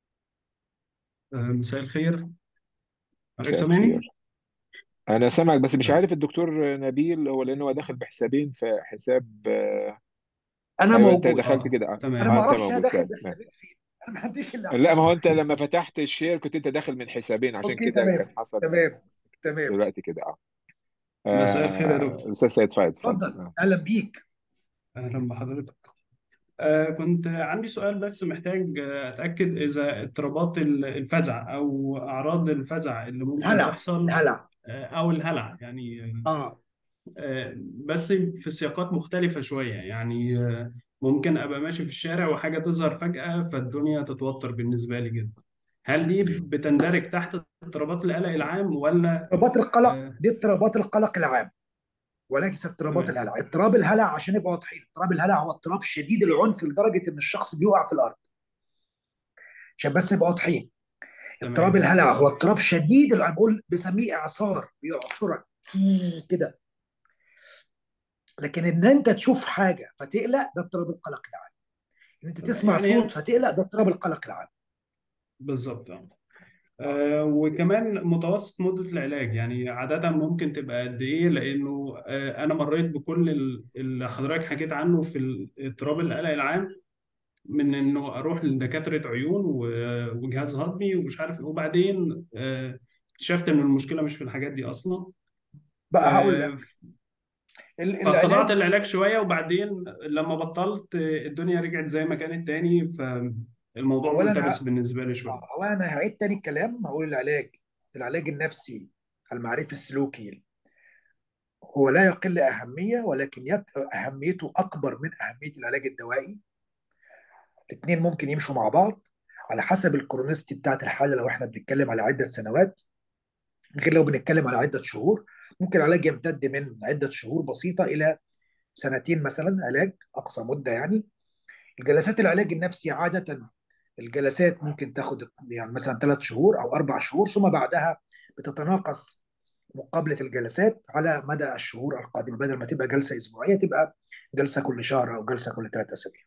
آه، مساء الخير حضرتك مساء سامعني؟ الخير انا سامعك بس مش طيب عارف الدكتور نبيل هو لانه هو داخل بحسابين في حساب آه، انا ايوه انت موجود دخلت اه كده اه انا تمام ما آه، انت اعرفش انا موجود داخل طيب ماشي. بحسابين فين انا ما عنديش الا لا ما هو حسابين انت لما فتحت الشير كنت انت داخل من حسابين عشان اوكي كده كان تمام حصل تمام تمام دلوقتي كده اه مساء الخير يا آه، دكتور الاستاذ سيد فايد اتفضل اتفضل آه. اهلا بيك اهلا بحضرتك آه كنت عندي سؤال بس محتاج آه، اتاكد اذا اضطرابات ال- الفزع او اعراض الفزع اللي ممكن الهلع تحصل الهلع آه، او الهلع يعني اه آه، بس في سياقات مختلفة شوية يعني آه، ممكن ابقى ماشي في الشارع وحاجة تظهر فجأة فالدنيا تتوتر بالنسبة لي جدا هل دي بتندرج تحت اضطرابات القلق العام ولا اضطرابات القلق آه، دي اضطرابات القلق العام وليس اضطرابات تمام الهلع اضطراب الهلع عشان نبقى واضحين اضطراب الهلع هو اضطراب شديد العنف لدرجه ان الشخص بيقع في الارض عشان بس نبقى واضحين اضطراب تمام الهلع هو اضطراب شديد العنف بقول بسميه اعصار بيعصرك كده لكن ان انت تشوف حاجه فتقلق ده اضطراب القلق العام ان انت تمام تسمع يعني صوت هي فتقلق ده اضطراب القلق العام بالظبط آه. اه آه، وكمان متوسط مدة العلاج يعني عادة ممكن تبقى قد إيه لأنه آه، أنا مريت بكل ال- اللي حضرتك حكيت عنه في اضطراب القلق العام من إنه أروح لدكاترة عيون و- وجهاز هضمي ومش عارف إيه وبعدين آه، اكتشفت إن المشكلة مش في الحاجات دي أصلا بقى هقول لك آه، ال- فخضعت العلاج العلاج شوية وبعدين لما بطلت آه، الدنيا رجعت زي ما كانت تاني فالموضوع اولا ملتبس ه- بالنسبة لي شوية اه هو انا هعيد تاني الكلام هقول العلاج العلاج النفسي المعرفي السلوكي هو لا يقل اهميه ولكن يك- اهميته اكبر من اهميه العلاج الدوائي الاثنين ممكن يمشوا مع بعض على حسب الكرونستي بتاعت الحاله لو احنا بنتكلم على عده سنوات غير لو بنتكلم على عده شهور ممكن العلاج يمتد من عده شهور بسيطه الى سنتين مثلا علاج اقصى مده يعني الجلسات العلاج النفسي عاده الجلسات ممكن تاخد يعني مثلا ثلاث شهور او اربع شهور ثم بعدها بتتناقص مقابله الجلسات على مدى الشهور القادمه بدل ما تبقى جلسه اسبوعيه تبقى جلسه كل شهر او جلسه كل ثلاث اسابيع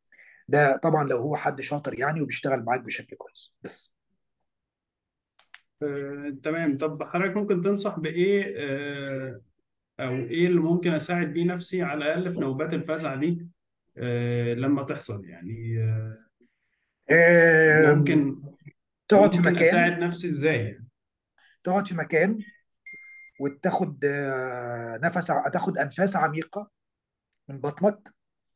ده طبعا لو هو حد شاطر يعني وبيشتغل معاك بشكل كويس بس آه، تمام طب حضرتك ممكن تنصح بإيه آه، أو إيه اللي ممكن أساعد بيه نفسي على الأقل في نوبات الفزع دي آه، لما تحصل يعني آه، آم، ممكن تقعد في ممكن مكان أساعد نفسي إزاي يعني تقعد في مكان وتاخد آه، نفس ع- تاخد انفاس عميقه من بطنك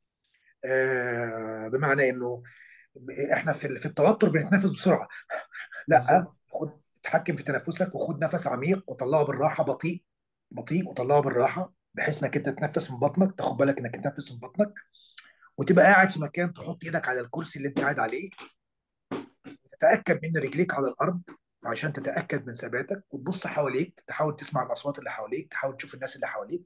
آه، بمعنى انه احنا في في التوتر بنتنفس بسرعه لا بالظبط خد تحكم في تنفسك وخد نفس عميق وطلعه بالراحه بطيء بطيء وطلعه بالراحه بحيث انك انت تتنفس من بطنك تاخد بالك انك تتنفس من بطنك وتبقى قاعد في مكان تحط ايدك على الكرسي اللي انت قاعد عليه تتاكد من رجليك على الارض عشان تتاكد من ثباتك وتبص حواليك تحاول تسمع الاصوات اللي حواليك تحاول تشوف الناس اللي حواليك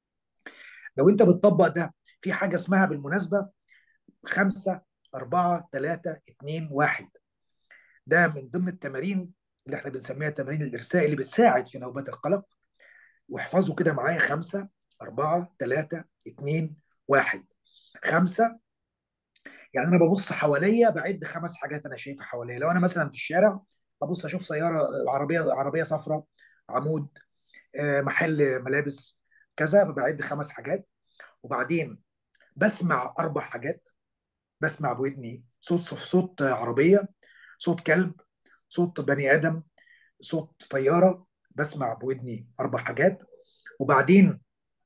لو انت بتطبق ده في حاجه اسمها بالمناسبه خمسة أربعة ثلاثة اتنين واحد ده من ضمن التمارين اللي احنا بنسميها تمارين الإرساء اللي بتساعد في نوبات القلق واحفظوا كده معايا خمسة أربعة ثلاثة اتنين واحد خمسة يعني أنا ببص حواليا بعد خمس حاجات أنا شايفها حواليا لو أنا مثلا في الشارع ببص أشوف سيارة عربية عربية صفراء عمود آه، محل ملابس كذا بعد خمس حاجات وبعدين بسمع أربع حاجات بسمع بودني صوت صوت عربية صوت كلب صوت بني آدم صوت طيارة بسمع بودني أربع حاجات وبعدين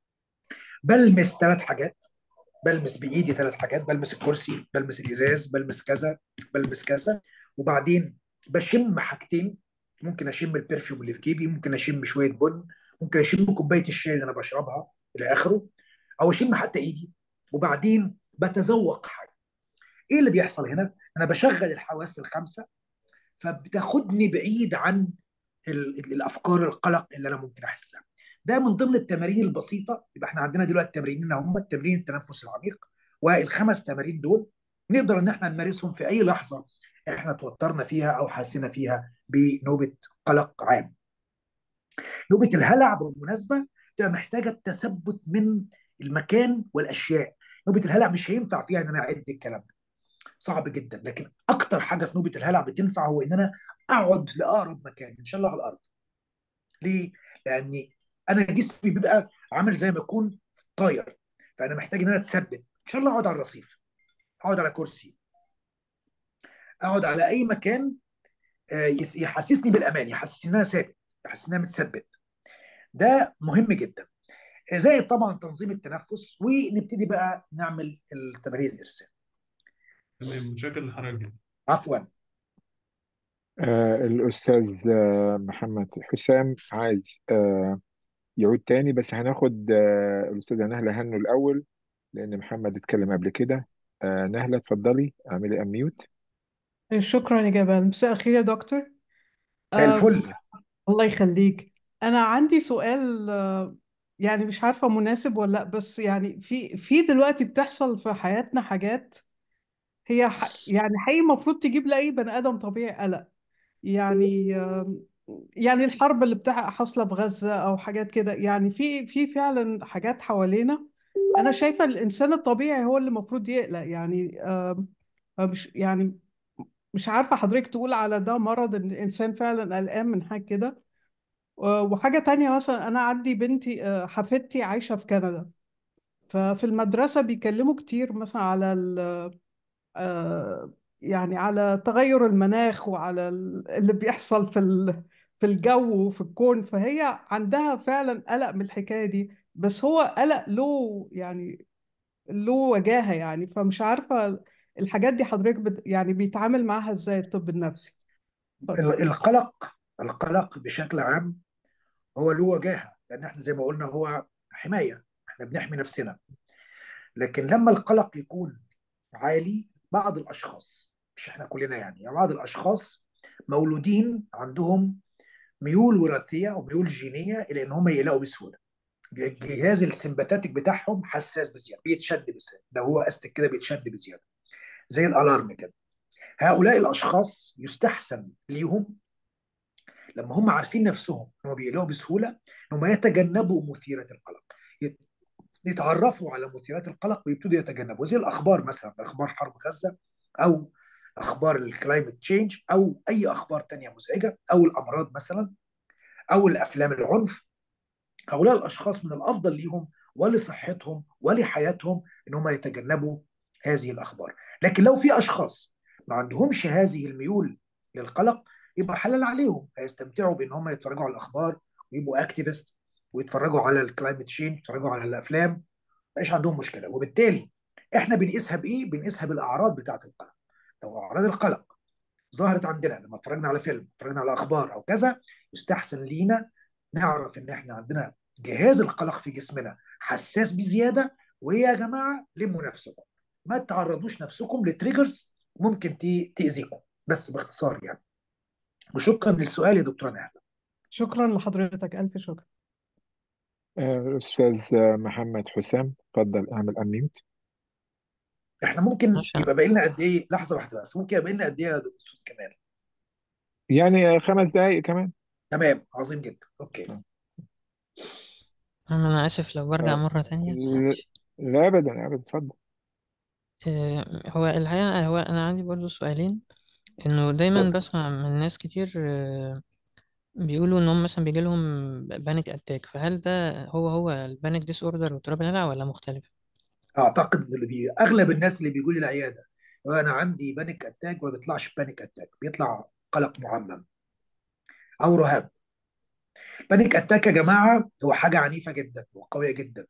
بلمس ثلاث حاجات بلمس بإيدي ثلاث حاجات بلمس الكرسي بلمس الإزاز بلمس كذا بلمس كذا وبعدين بشم حاجتين ممكن أشم البرفيوم اللي في جيبي ممكن أشم شوية بن ممكن أشم كوباية الشاي اللي أنا بشربها إلى آخره أو أشم حتى إيدي وبعدين بتذوق حاجة إيه اللي بيحصل هنا؟ أنا بشغل الحواس الخمسة فبتاخدني بعيد عن ال- ال- الافكار القلق اللي انا ممكن احسها ده من ضمن التمارين البسيطه يبقى احنا عندنا دلوقتي تمرينين هم تمرين التنفس العميق والخمس تمارين دول نقدر ان احنا نمارسهم في اي لحظه احنا توترنا فيها او حسينا فيها بنوبه قلق عام نوبه الهلع بالمناسبه بتبقى محتاجه التثبت من المكان والاشياء نوبه الهلع مش هينفع فيها ان انا اعد الكلام ده صعب جدا لكن اكتر حاجه في نوبه الهلع بتنفع هو ان انا اقعد لاقرب مكان ان شاء الله على الارض ليه؟ لاني انا جسمي بيبقى عامل زي ما يكون طاير فانا محتاج ان انا اتثبت ان شاء الله اقعد على الرصيف اقعد على كرسي اقعد على اي مكان آه، يس- يحسسني بالامان يحسسني ان انا ثابت يحسسني ان انا متثبت ده مهم جدا زائد طبعا تنظيم التنفس ونبتدي بقى نعمل التمارين الارسال تمام متشكر لحضرتك جدا عفوا آه الأستاذ آه محمد حسام عايز آه يعود تاني بس هناخد آه الأستاذة نهلة هنو الأول لأن محمد اتكلم قبل كده آه نهلة اتفضلي اعملي أميوت شكرا يا جبال مساء الخير يا دكتور زي آه الفل الله يخليك أنا عندي سؤال آه يعني مش عارفة مناسب ولا لأ بس يعني في في دلوقتي بتحصل في حياتنا حاجات هي ح يعني حقيقي المفروض تجيب لأي بني آدم طبيعي قلق يعني آه يعني الحرب اللي بتاع حاصلة في غزة أو حاجات كده يعني في في فعلا حاجات حوالينا أنا شايفة الإنسان الطبيعي هو اللي المفروض يقلق يعني آه مش يعني مش عارفة حضرتك تقول على ده مرض إن الإنسان فعلا قلقان من حاجة كده و- وحاجة تانية مثلا أنا عندي بنتي آه، حفيدتي عايشة في كندا ففي المدرسة بيكلموا كتير مثلا على ال آه، يعني على تغير المناخ وعلى ال- اللي بيحصل في ال- في الجو وفي الكون فهي عندها فعلا قلق من الحكاية دي بس هو قلق له يعني له وجاهة يعني فمش عارفة الحاجات دي حضرتك بت يعني بيتعامل معاها ازاي الطب النفسي اتفضل ال- القلق القلق بشكل عام هو له وجاهه لان احنا زي ما قلنا هو حمايه احنا بنحمي نفسنا لكن لما القلق يكون عالي بعض الاشخاص مش احنا كلنا يعني, يعني بعض الاشخاص مولودين عندهم ميول وراثيه او ميول جينيه الى ان هم يقلقوا بسهوله الجهاز السمباتيك بتاعهم حساس بزياده بيتشد بزياده ده هو استك كده بيتشد بزياده زي الالارم كده هؤلاء الاشخاص يستحسن ليهم لما هم عارفين نفسهم انهم بيقلقوا بسهوله انهم يتجنبوا مثيرات القلق يت- يتعرفوا على مثيرات القلق ويبتدوا يتجنبوا زي الاخبار مثلا اخبار حرب غزه او اخبار الكلايمت تشينج او اي اخبار تانية مزعجه او الامراض مثلا او الافلام العنف هؤلاء الاشخاص من الافضل ليهم ولصحتهم ولحياتهم ان هم يتجنبوا هذه الاخبار لكن لو في اشخاص ما عندهمش هذه الميول للقلق يبقى حلال عليهم هيستمتعوا بان هم يتفرجوا على الاخبار ويبقوا اكتيفيست ويتفرجوا على الكلايمت تشينج يتفرجوا على الافلام ما يبقاش عندهم مشكله وبالتالي احنا بنقيسها بايه؟ بنقيسها بالاعراض بتاعه القلق لو اعراض القلق ظهرت عندنا لما اتفرجنا على فيلم اتفرجنا على اخبار او كذا يستحسن لينا نعرف ان احنا عندنا جهاز القلق في جسمنا حساس بزياده ويا جماعه لموا نفسكم ما تعرضوش نفسكم لتريجرز ممكن تاذيكم بس باختصار يعني وشكرا للسؤال يا دكتوره نهله شكرا لحضرتك ألف شكر أستاذ محمد حسام اتفضل اعمل أنميوت احنا ممكن عشان يبقى باقي لنا قد ايه لحظه واحده بس ممكن يبقى لنا قد ايه يا دكتور كمال يعني خمس دقايق كمان تمام عظيم جدا اوكي أنا آسف لو برجع آه، مرة تانية لا معلش لا أبدا أبدا اتفضل آه، هو الحقيقة هو أنا عندي برضو سؤالين إنه دايما اتفضل بسمع من ناس كتير آه، بيقولوا إن هم مثلا بيجيلهم بانيك أتاك فهل ده هو هو البانيك ديس أوردر واضطراب الهلع ولا مختلف؟ اعتقد ان اللي بي... اغلب الناس اللي بيجوا لي العياده وانا عندي بانيك اتاك ما بيطلعش بانيك اتاك بيطلع قلق معمم او رهاب بانيك اتاك يا جماعه هو حاجه عنيفه جدا وقويه جدا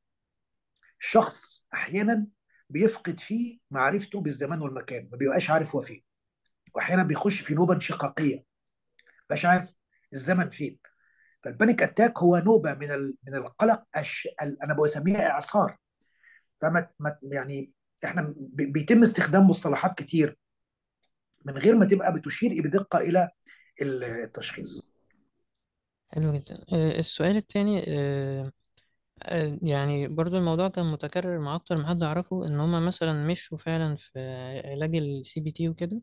الشخص احيانا بيفقد فيه معرفته بالزمان والمكان ما بيبقاش عارف هو فين واحيانا بيخش في نوبه انشقاقيه ما بيبقاش عارف الزمن فين فالبانيك اتاك هو نوبه من ال... من القلق أش... ال... انا بسميها اعصار فما ما يعني احنا ب- بيتم استخدام مصطلحات كتير من غير ما تبقى بتشير بدقه الى التشخيص حلو جدا آه، السؤال التاني آه، آه، يعني برضو الموضوع كان متكرر مع أكتر من حد أعرفه إن هما مثلا مشوا فعلا في علاج السي بي تي وكده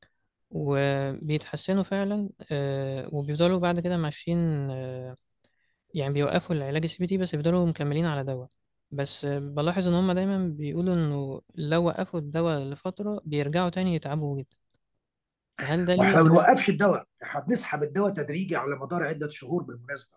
وبيتحسنوا فعلا آه، وبيفضلوا بعد كده ماشيين آه، يعني بيوقفوا العلاج السي بي تي بس بيفضلوا مكملين على دواء بس آه، بلاحظ إن هما دايما بيقولوا إنه لو وقفوا الدواء لفترة بيرجعوا تاني يتعبوا جدا فهل ده واحنا ليه ما بنوقفش الدواء احنا بنسحب الدواء تدريجي على مدار عده شهور بالمناسبه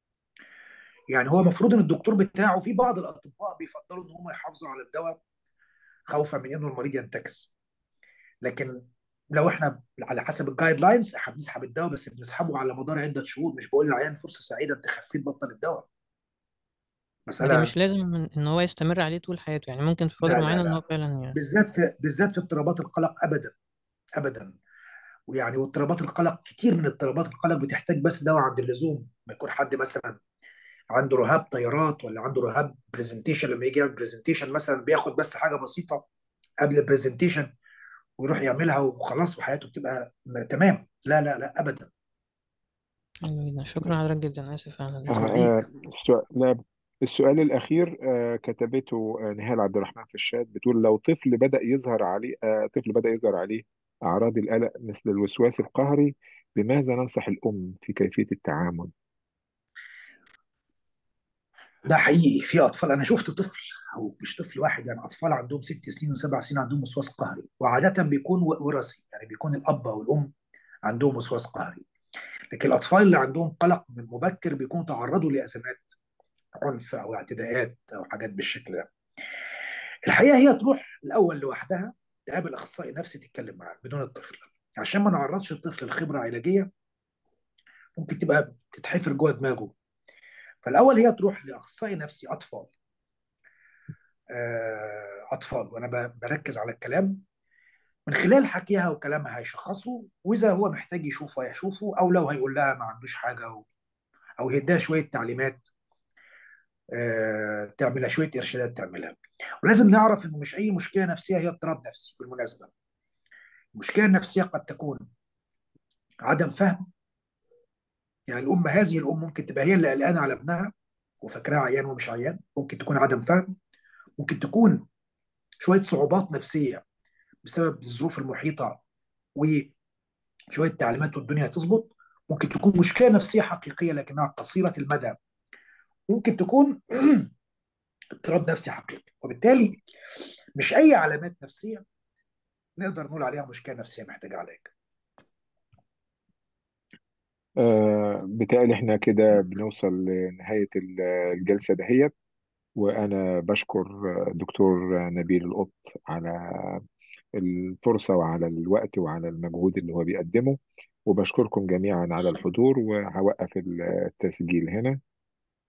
يعني هو المفروض ان الدكتور بتاعه في بعض الاطباء بيفضلوا ان هم يحافظوا على الدواء خوفا من انه المريض ينتكس لكن لو احنا على حسب الجايد لاينز احنا بنسحب الدواء بس بنسحبه على مدار عده شهور مش بقول للعيان فرصه سعيده انت خفيت بطل الدواء يعني مساله مش لازم إن هو يستمر عليه طول حياته يعني ممكن في فترة لا لا معينة إن هو لا فعلا يعني بالذات في بالذات في اضطرابات القلق ابدا ابدا ويعني واضطرابات القلق كتير من اضطرابات القلق بتحتاج بس دواء عند اللزوم ما يكون حد مثلا عنده رهاب طيارات ولا عنده رهاب برزنتيشن لما يجي يعمل برزنتيشن مثلا بياخد بس حاجه بسيطه قبل البرزنتيشن ويروح يعملها وخلاص وحياته بتبقى م- تمام لا لا لا ابدا حلو جدا شكرا حضرتك جدا آسف على شكرا آه، ليك آه، السؤال لا، السؤال الأخير آه، كتبته آه، نهال عبد الرحمن في الشات بتقول لو طفل بدأ يظهر عليه آه، طفل بدأ يظهر عليه أعراض القلق مثل الوسواس القهري بماذا ننصح الأم في كيفية التعامل؟ ده حقيقي في اطفال انا شفت طفل او مش طفل واحد يعني اطفال عندهم ست سنين وسبع سنين عندهم وسواس قهري وعاده بيكون و- وراثي يعني بيكون الاب او الام عندهم وسواس قهري لكن الاطفال اللي عندهم قلق من مبكر بيكونوا تعرضوا لازمات عنف او اعتداءات او حاجات بالشكل ده الحقيقه هي تروح الاول لوحدها تقابل اخصائي نفسي تتكلم معاه بدون الطفل عشان ما نعرضش الطفل لخبره علاجيه ممكن تبقى تتحفر جوه دماغه فالاول هي تروح لاخصائي نفسي اطفال آه، اطفال وانا ب- بركز على الكلام من خلال حكيها وكلامها هيشخصوا واذا هو محتاج يشوفه هيشوفه او لو هيقول لها ما عندوش حاجه او او يديها شويه تعليمات آه، تعملها شويه ارشادات تعملها ولازم نعرف انه مش اي مشكله نفسيه هي اضطراب نفسي بالمناسبه المشكله النفسيه قد تكون عدم فهم يعني الام هذه الام ممكن تبقى هي اللي قلقانه على ابنها وفاكراه عيان ومش عيان ممكن تكون عدم فهم ممكن تكون شويه صعوبات نفسيه بسبب الظروف المحيطه وشويه تعليمات والدنيا هتظبط ممكن تكون مشكله نفسيه حقيقيه لكنها قصيره المدى ممكن تكون اضطراب نفسي حقيقي وبالتالي مش اي علامات نفسيه نقدر نقول عليها مشكله نفسيه محتاجه علاج آه بالتالي احنا كده بنوصل لنهاية ال- الجلسة دهيت وأنا بشكر دكتور نبيل القط على الفرصة وعلى الوقت وعلى المجهود اللي هو بيقدمه وبشكركم جميعا على الحضور وهوقف التسجيل هنا